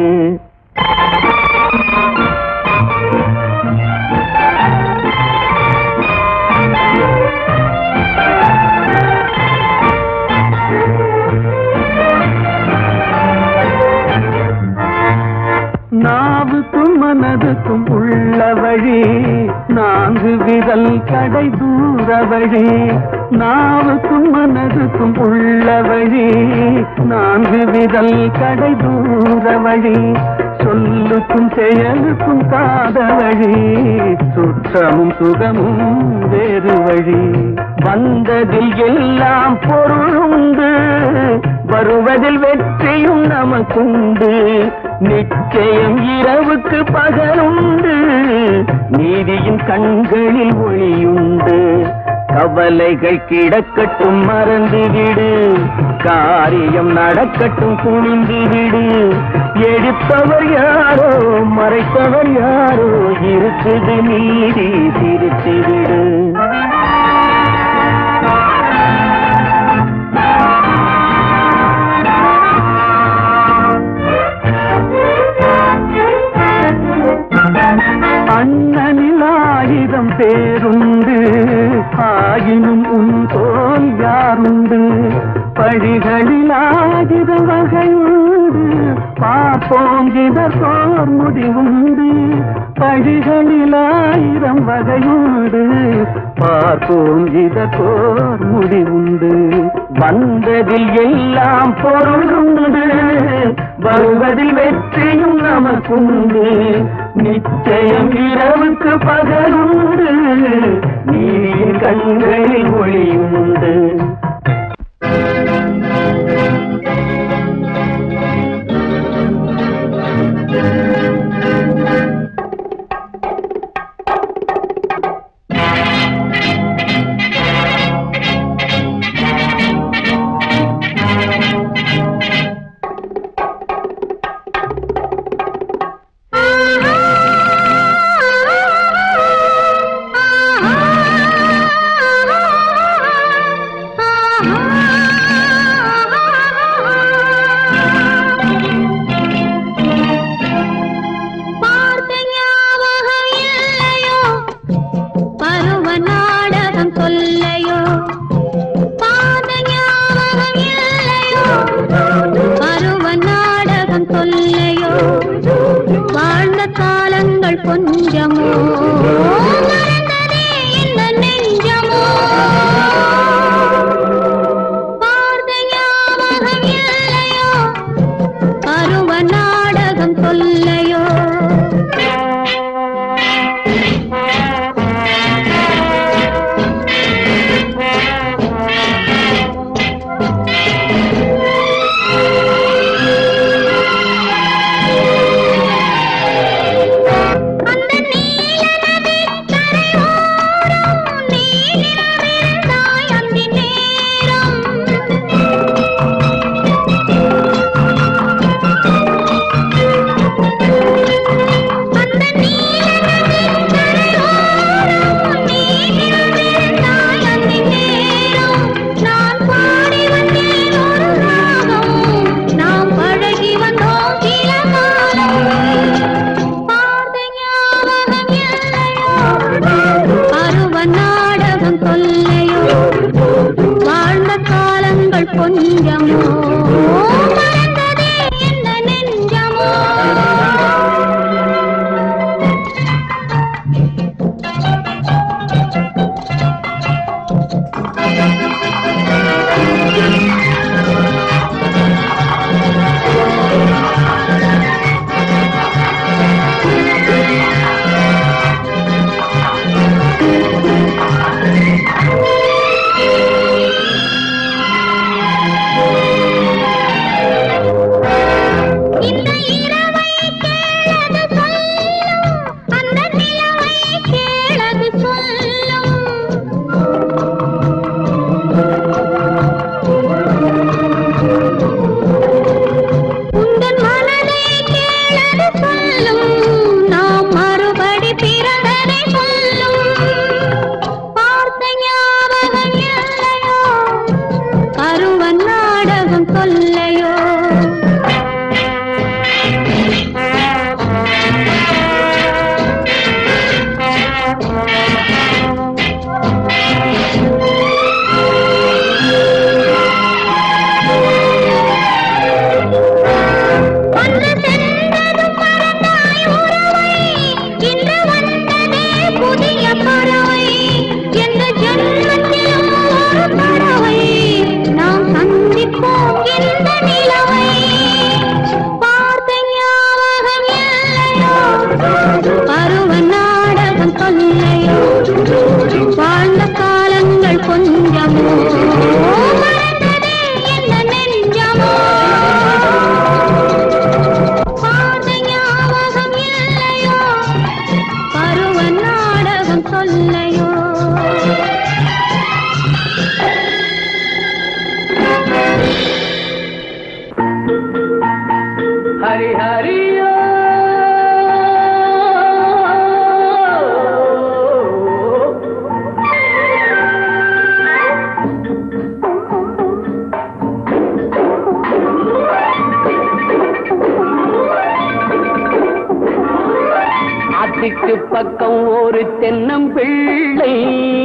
நாவுக்கும் மனதுக்கும் உள்ள வழி நான்கு விரல் கடை தூர வழி நாவுக்கும் மனதுக்கும் உள்ள வழி நான்கு விரல் கடை தூர வழி சொல்லுக்கும் செயலுக்கும் காத வழி சுற்றமும் சுகமும் வேறு வழி வந்ததில் எல்லாம் பொருளுண்டு வருவதில் வெற்றியும் நமக்குண்டு நிச்சயம் இரவுக்கு பகலுண்டு நீதியின் கண்களில் ஒளியுண்டு கவலைகள் கிடக்கட்டும் மறந்து விடு காரியம் நடக்கட்டும் குனிந்து விடு எடுப்பவர் யாரோ மறைப்பவர் யாரோ இருக்குது நீதி சிரித்து விடு அண்ணனில் ஆயிரம் பேருண்டு ஆயினும் உன் போல் யாருண்டு பழிகளில் ஆயிரம் வகையுண்டு பார்ப்போம் இதற்கோர் முடிவுண்டு பழிகளில் ஆயிரம் வகையுண்டு பார்ப்போம் இதற்கோர் முடிவுண்டு வந்ததில் எல்லாம் பொருள் உண்டு வருவதில் வெற்றியும் நமக்குண்டு நிச்சயம் இரவுக்கு பகலுண்டு நீர் கண்களில் ஒளியுண்டு பார்த்த ஞாபகம் இல்லையோ பருவ நாடகம் சொல்லையோ பார்த்த ஞாபகம் இல்லையோ பருவ நாடகம் சொல்லையோ வாழ்ந்த காலங்கள் கொஞ்சமோ மறந்ததே இந்த நெஞ்சமோ பார்த்த ஞாபகம் இல்லையோ பருவ நாடகம் சொல்லையோ அந்த நீல நதி கரையோரம் நீலிரவிருந்தாய் அந்தி நேரம் அந்த நீல நதி கரையோரம் நீலிரவிருந்தாய் அந்தி நேரம் நான் பாடி வந்தேன் ஒரு ராகம் நாம் பழகி வந்தோம் சில காலம் பார்த்த ஞாபகம் இல்லையோ பருவ நாடகம் சொல்லையோ வாழ்ந்த காலங்கள் கொஞ்சமோ மறந்ததே இந்த நெஞ்சமோ இந்த இரவை கேளது சொல்லும் அந்த நிலவை கேளது சொல்லும் உந்தன் மனதை கேளது சொல்லும் நாம் மறுபடி பிறந்ததை சொல்லும் பார்த்த ஞாபகம் இல்லையோ பருவ நாடகம் சொல்லையோ வந்து சென்றதும் மறந்தாய் உறவை இன்று வந்ததே புதிய பறவை எந்த ஜென்மத்திலும் ஒரு பறவை நாம் சந்திப்போம் இந்த நிலவை பார்த்த ஞாபகம் இல்லையோ பருவ நாடகம் சொல்லையோ வாழ்ந்த காலங்கள் கொஞ்சமோ மறந்ததே இந்த நெஞ்சமோ பார்த்த ஞாபகம் இல்லையோ பருவ நாடகம் சொல்லையோ ஆத்துக்கு பக்கம் ஒரு தென்னம்பிள்ளை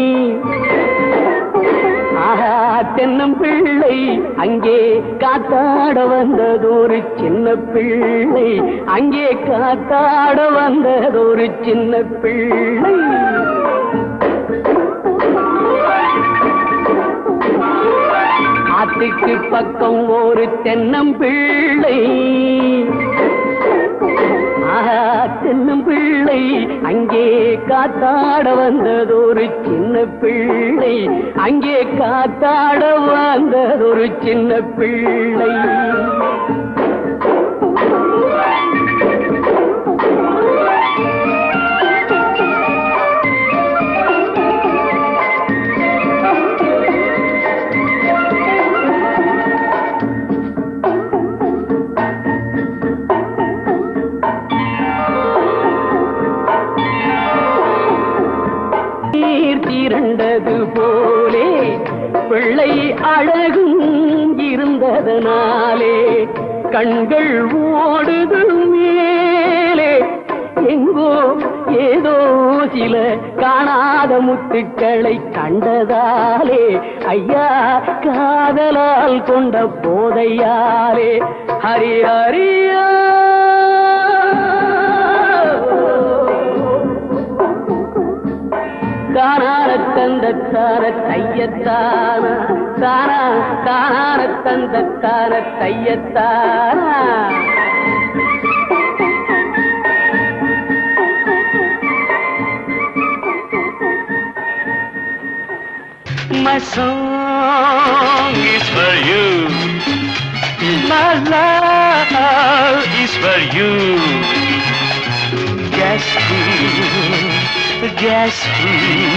ஆஹா தென்னம்பிள்ளை அங்கே காத்தாட வந்ததொரு சின்ன பிள்ளை அங்கே காத்தாட வந்ததொரு சின்ன பிள்ளை ஆத்துக்கு பக்கம் ஒரு தென்னம்பிள்ளை ஆஹா தென்னும் பிள்ளை அங்கே காத்தாட வந்ததொரு சின்ன பிள்ளை அங்கே காத்தாட வந்ததொரு சின்ன பிள்ளை நீர் திரண்டது போலே பிள்ளை அழகும் இருந்ததனாலே கண்கள் ஓடுது மேலே எங்கோ ஏதோ சில காணாத முத்துக்களை கண்டதாலே ஐயா காதலால் கொண்ட போதையாலே ஹரி ஹரியா தானார தந்த தார தையத்தான தானா தானார தந்த தார தையத்தானா My song is for you. My love is for you. Guess who? Guess who?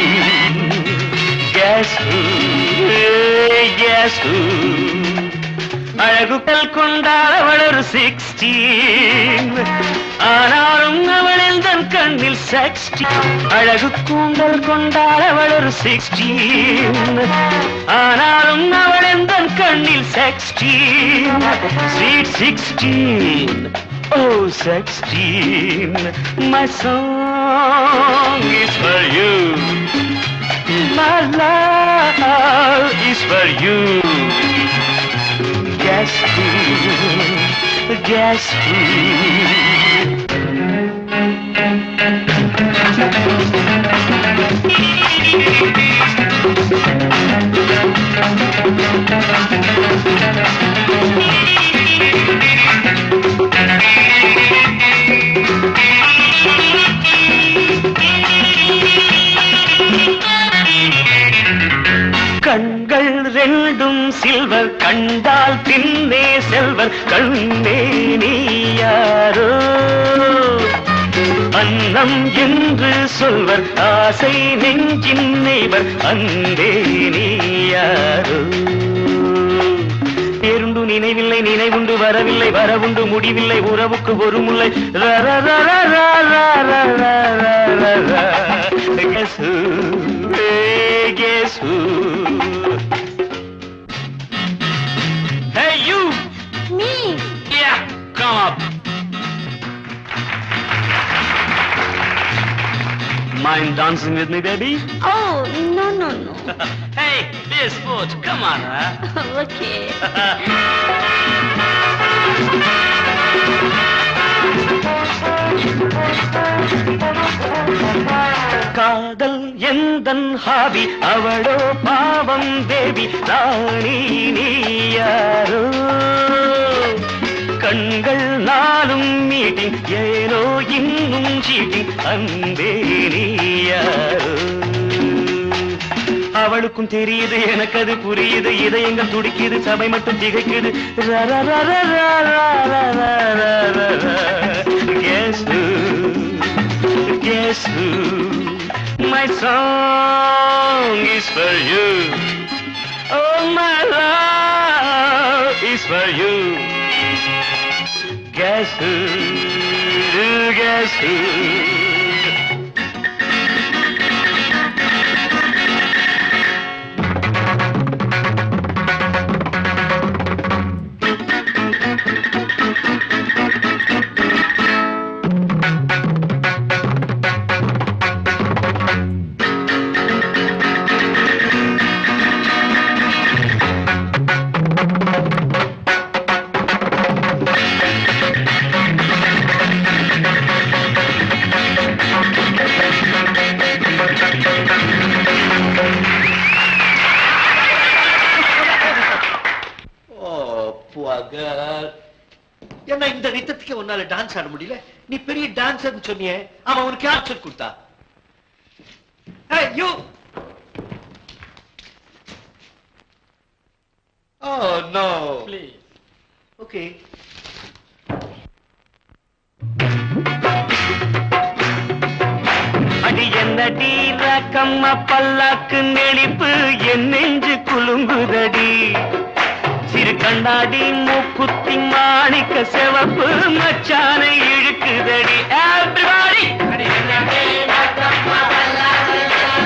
Guess who? Guess who? அழகுகள் கொண்டாள் அவள் ஒரு சிக்ஸ்டீன் ஆனாலும் அவள் தன் கண்ணில் செக்ஸ்டீன் அழகு கூந்தல் கொண்டாள் அவள் ஒரு சிக்ஸ்டீன் ஆனாலும் அவள் தன் கண்ணில் sixteen sweet sixteen oh sixteen my song is for you My love is for you. Guess who? Guess who? கண்கள் ரெண்டும் சில்வர் கண்டால் பின்னே செல்வர் கண்ணே நீ யாரோ அன்னம் என்று சொல்வர் ஆசை நெஞ்சின் நெய்வர் அன்பே நீ யாரோ பேருண்டு நினைவில்லை நினைவுண்டு வரவில்லை வரவுண்டு முடிவில்லை உறவுக்கு ஒரு முல்லை ர, ர, ர, ர, ர, ர, ர, ர, ர, ர, ர. Guess who? Hey, guess who? Hey, you! Me. Yeah, come up. Mind dancing with me, baby? Oh, no, no, no. hey, this foot, come on, huh? okay. காதல் எந்தன் ஹாபி அவளோ பாவம் தேவி ராணி நீ யாரோ கண்கள் நாளும் மீட்டிங் ஏனோ இன்னும் சீட்டிங் அன்பே நீ யாரோ அவளுக்கும் தெரியுது எனக்கு அது புரியுது இதயங்கள் துடிக்குது சபை மட்டும் திகைக்குது ர, ர, ர, ர, ர, ர, ர, ர, ர, ர, ர. Guess who? Guess who? My song is for you. Oh, my love is for you. Guess who? Guess who? Sagar என்ன இந்த ரித்தத்துக்கு உன்னால டான்ஸ் ஆட முடியல நீ பெரிய டான்சர்னு சொன்னியே அவன் உனக்கு யார் சொல்லி கொடுத்தா Hey, you! Oh, no. Please. Okay. அடி என்னடி ரக்கம்மா பல்லாக்கு நெளிப்பு என் நெஞ்சு குலுங்குதடி சிறு கண்ணாடி மூக்குத்தி மாணிக்க சிவப்பு மச்சானை இழுக்குதடி Everybody! அடி என்னடி ரக்கம்மா பல்லாக்கு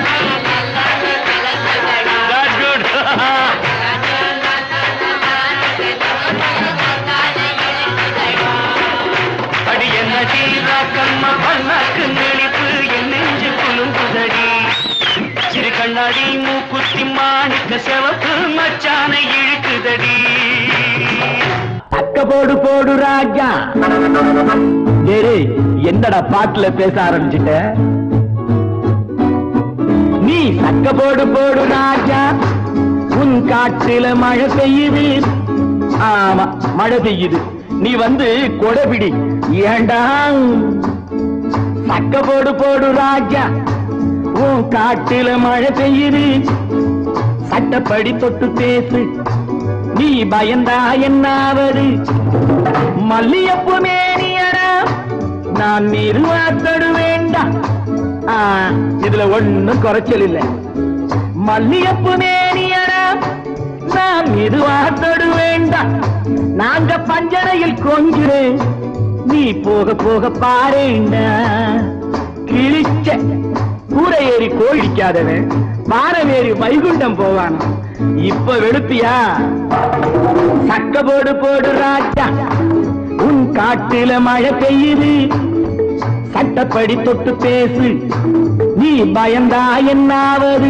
That's good. அடி என்னடி ராக்கம்மா பல்லாக்கு நெளிப்பு என் நெஞ்சு குலுங்குதடி சிறு கண்ணாடி மூக்குத்தி மாணிக்க சிவப்பு மச்சானை இழுக்குதடி அக்க போடு போடு ராஜா டேய் என்னடா பாட்டுல பேச ஆரம்பிச்சிட்ட நீ சக்க போடு போடு ராஜா உன் காட்டுல மழை பெய்யுது ஆமா மழை பெய்யுது நீ வந்து கொடைபிடி ஏண்டா சக்க போடு போடு ராஜா உன் காட்டுல மழை பெய்யுது சட்டப்படி தொட்டு பேசு நீ பயந்தா என்னாவது மல்லியப்பு மேனியரா நான் நிர்வாத்தடு வேண்டாம் ஆ, இதுல ஒண்ணும் குறைச்சல் இல்ல மல்லியப்பு மேனியரா நான் நிர்வாத்தடு வேண்டாம் நாங்க பஞ்சனையில் கொஞ்சுறேன் நீ போக போக பாருண்டா கிழிச்ச கூரை ஏறி கோழிக்காதவன் பாரம் ஏறி வைகுண்டம் போவான் இப்ப வெளுப்பியா சக்க போடு போடு ராஜா உன் காட்டுல மழை பெய்யுது சட்டப்படி தொட்டு பேசு நீ பயந்தா என்னாவது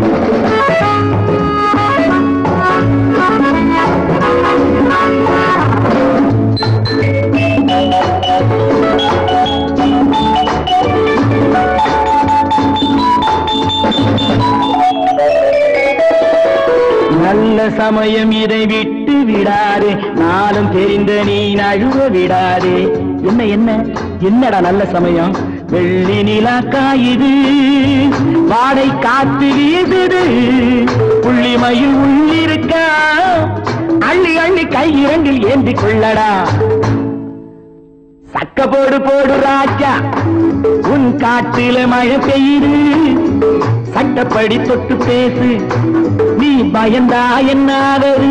நல்ல சமயம் இதை விட்டு விடாதே நாளும் தெரிந்த நீ நழுவ விடாதே என்ன என்ன என்னடா நல்ல சமயம் வெள்ளி நிலா காயுது வாடை காத்து வீசுது புள்ளிமயில் உள்ளிருக்கா அள்ளி அள்ளி கை இரண்டில் ஏந்தி கொள்ளடா சக்க போடு போடு ராஜா உன் காட்டில மழை பெய்யுது சட்டப்படி தொட்டு பேசு நீ பயந்தா என்னாவது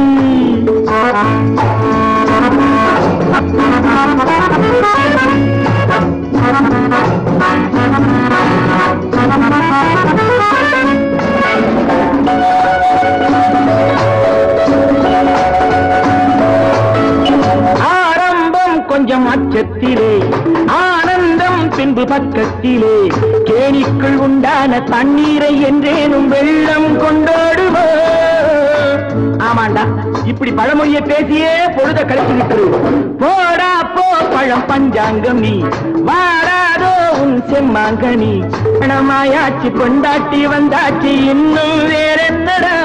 ஆரம்பம் கொஞ்சம் அச்சத்திலே ஆனந்தம் பின்பு பக்கத்திலே கேணிக்குள் உண்டான தண்ணீரை என்றேனும் வெள்ளம் கொண்டாடுவோ ஆமாண்டா இப்படி பழமொழிய பேசியே பொழுத கழிச்சுக்கிட்டு போடா போ பழம் பஞ்சாங்கம் நீ வாடாதோ உன் செம்மாங்கனி பணமாயாச்சு கொண்டாட்டி வந்தாச்சு இன்னும் வேறென்னடா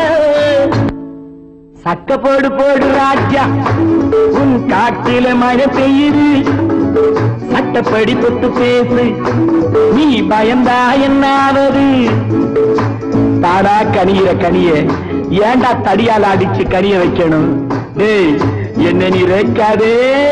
சக்க போடு போடு ராஜா உன் காட்டில மழை பெய்யுது சட்டப்படி தொட்டு பேசு நீ பயந்தா என்னாவது தாடா கனியிற கனிய ஏன்டா தடியால அடிச்சு கனிய வைக்கணும் டேய் என்ன நீ ரேக்காதே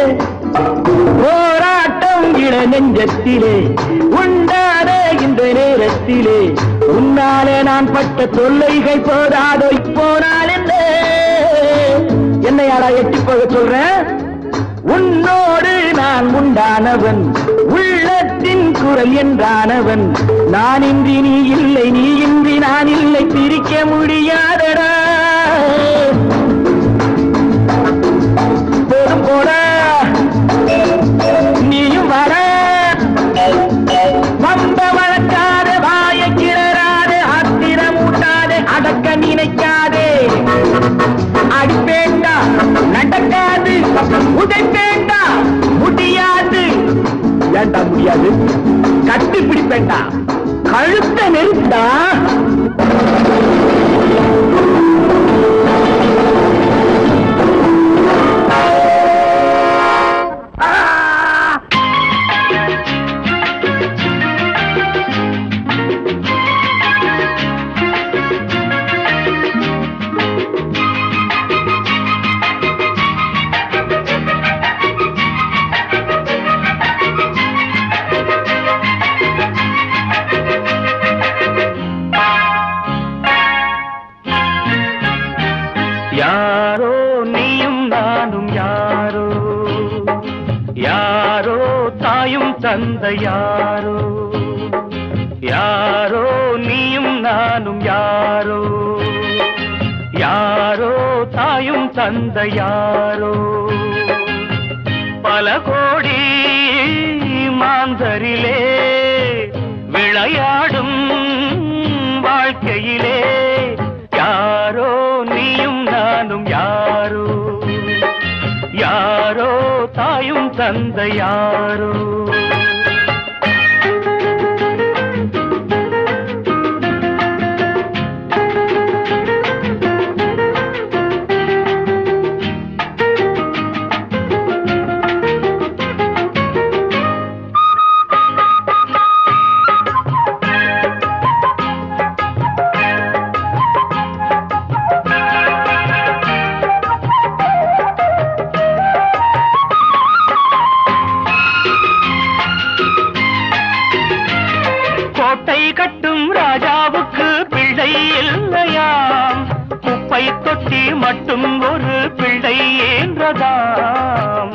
போராட்டம் இட நெஞ்சத்திலே உண்டான இந்த நேரத்திலே உன்னாலே நான் பட்ட தொல்லைகள் போதாதோ இப்போனால் என்ன என்னையாடா எட்டி போக சொல்றேன் உன்னோடு நான் உண்டானவன் உள்ளத்தின் குரல் என்றானவன் நான் இன்றி நீ இல்லை நீ இன்றி நான் இல்லை பிரிக்க முடியாதடா போதும் போடா நீயும் வர வம்ப வளர்க்காத வாய கிளறாதே ஆத்திரம் ஊட்டாதே அடக்க நினைக்காதே அடிப்பேண்டா நடக்காது உதைப்பேண்டா முடியாது ஏண்டா முடியாது கட்டி பிடிப்பேண்டா கழுத்த நெருத்தா தந்த யாரோ யாரோ நீயும் நானும் யாரோ யாரோ தாயும் தந்த யாரோ பல கோடி மாந்தரிலே விளையாடும் வாழ்க்கையிலே யாரோ நீயும் நானும் யாரோ யாரோ தாயும் தந்த யாரோ கோட்டை கட்டும் ராஜாவுக்கு பிள்ளை இல்லையாம் குப்பை தொட்டி மட்டும் ஒரு பிள்ளை ஏன்றதாம்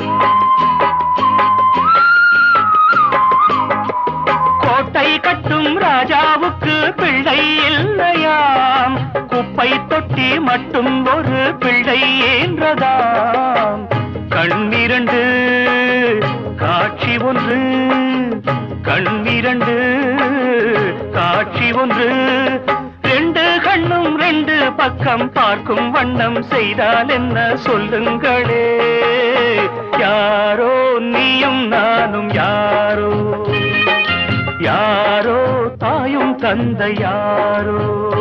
கோட்டை கட்டும் ராஜாவுக்கு பிள்ளை இல்லையாம் குப்பை தொட்டி மட்டும் ஒரு பிள்ளை ஏன்றதாம் கண்ணிரண்டு காட்சி ஒன்று கண்ணிரண்டு காட்சி ஒன்று ரெண்டு கண்ணும் ரெண்டு பக்கம் பார்க்கும் வண்ணம் செய்தால் என்ன சொல்லுங்களே யாரோ நீயும் நானும் யாரோ யாரோ தாயும் தந்த யாரோ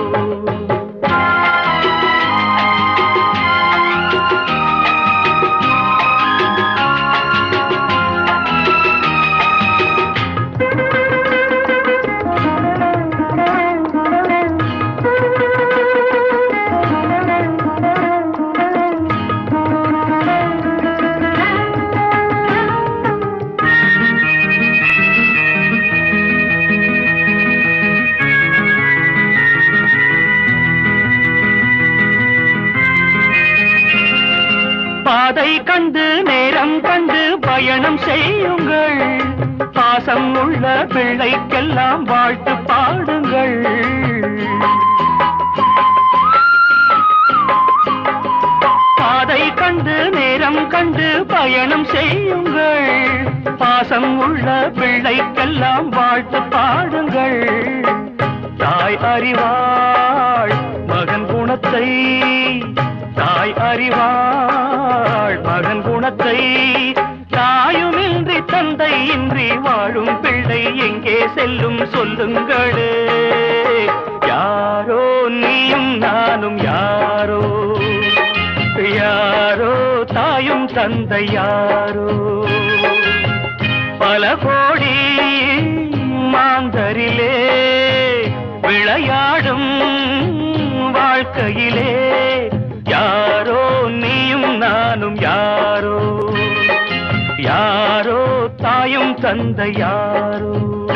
பாதை கண்டு நேரம் கண்டு பயணம் செய்யுங்கள் பாசம் உள்ள பிள்ளைக்கெல்லாம் வாழ்த்து பாடுங்கள் பாதை கண்டு நேரம் கண்டு பயணம் செய்யுங்கள் பாசம் உள்ள பிள்ளைக்கெல்லாம் வாழ்த்து பாடுங்கள் தாய் அறிவாள் மகன் குணத்தை தாய் அறிவாள் மகன் குணத்தை தாயுமின்றி தந்தை இன்றி வாழும் பிள்ளை எங்கே செல்லும் சொல்லுங்களே யாரோ நீயும் நானும் யாரோ யாரோ தாயும் தந்தை யாரோ பல கோடி மாந்தரிலே விளையாடும் வாழ்க்கையிலே யாரோ நீயும் நானும் யாரோ யாரோ தாயும் தந்தை யாரோ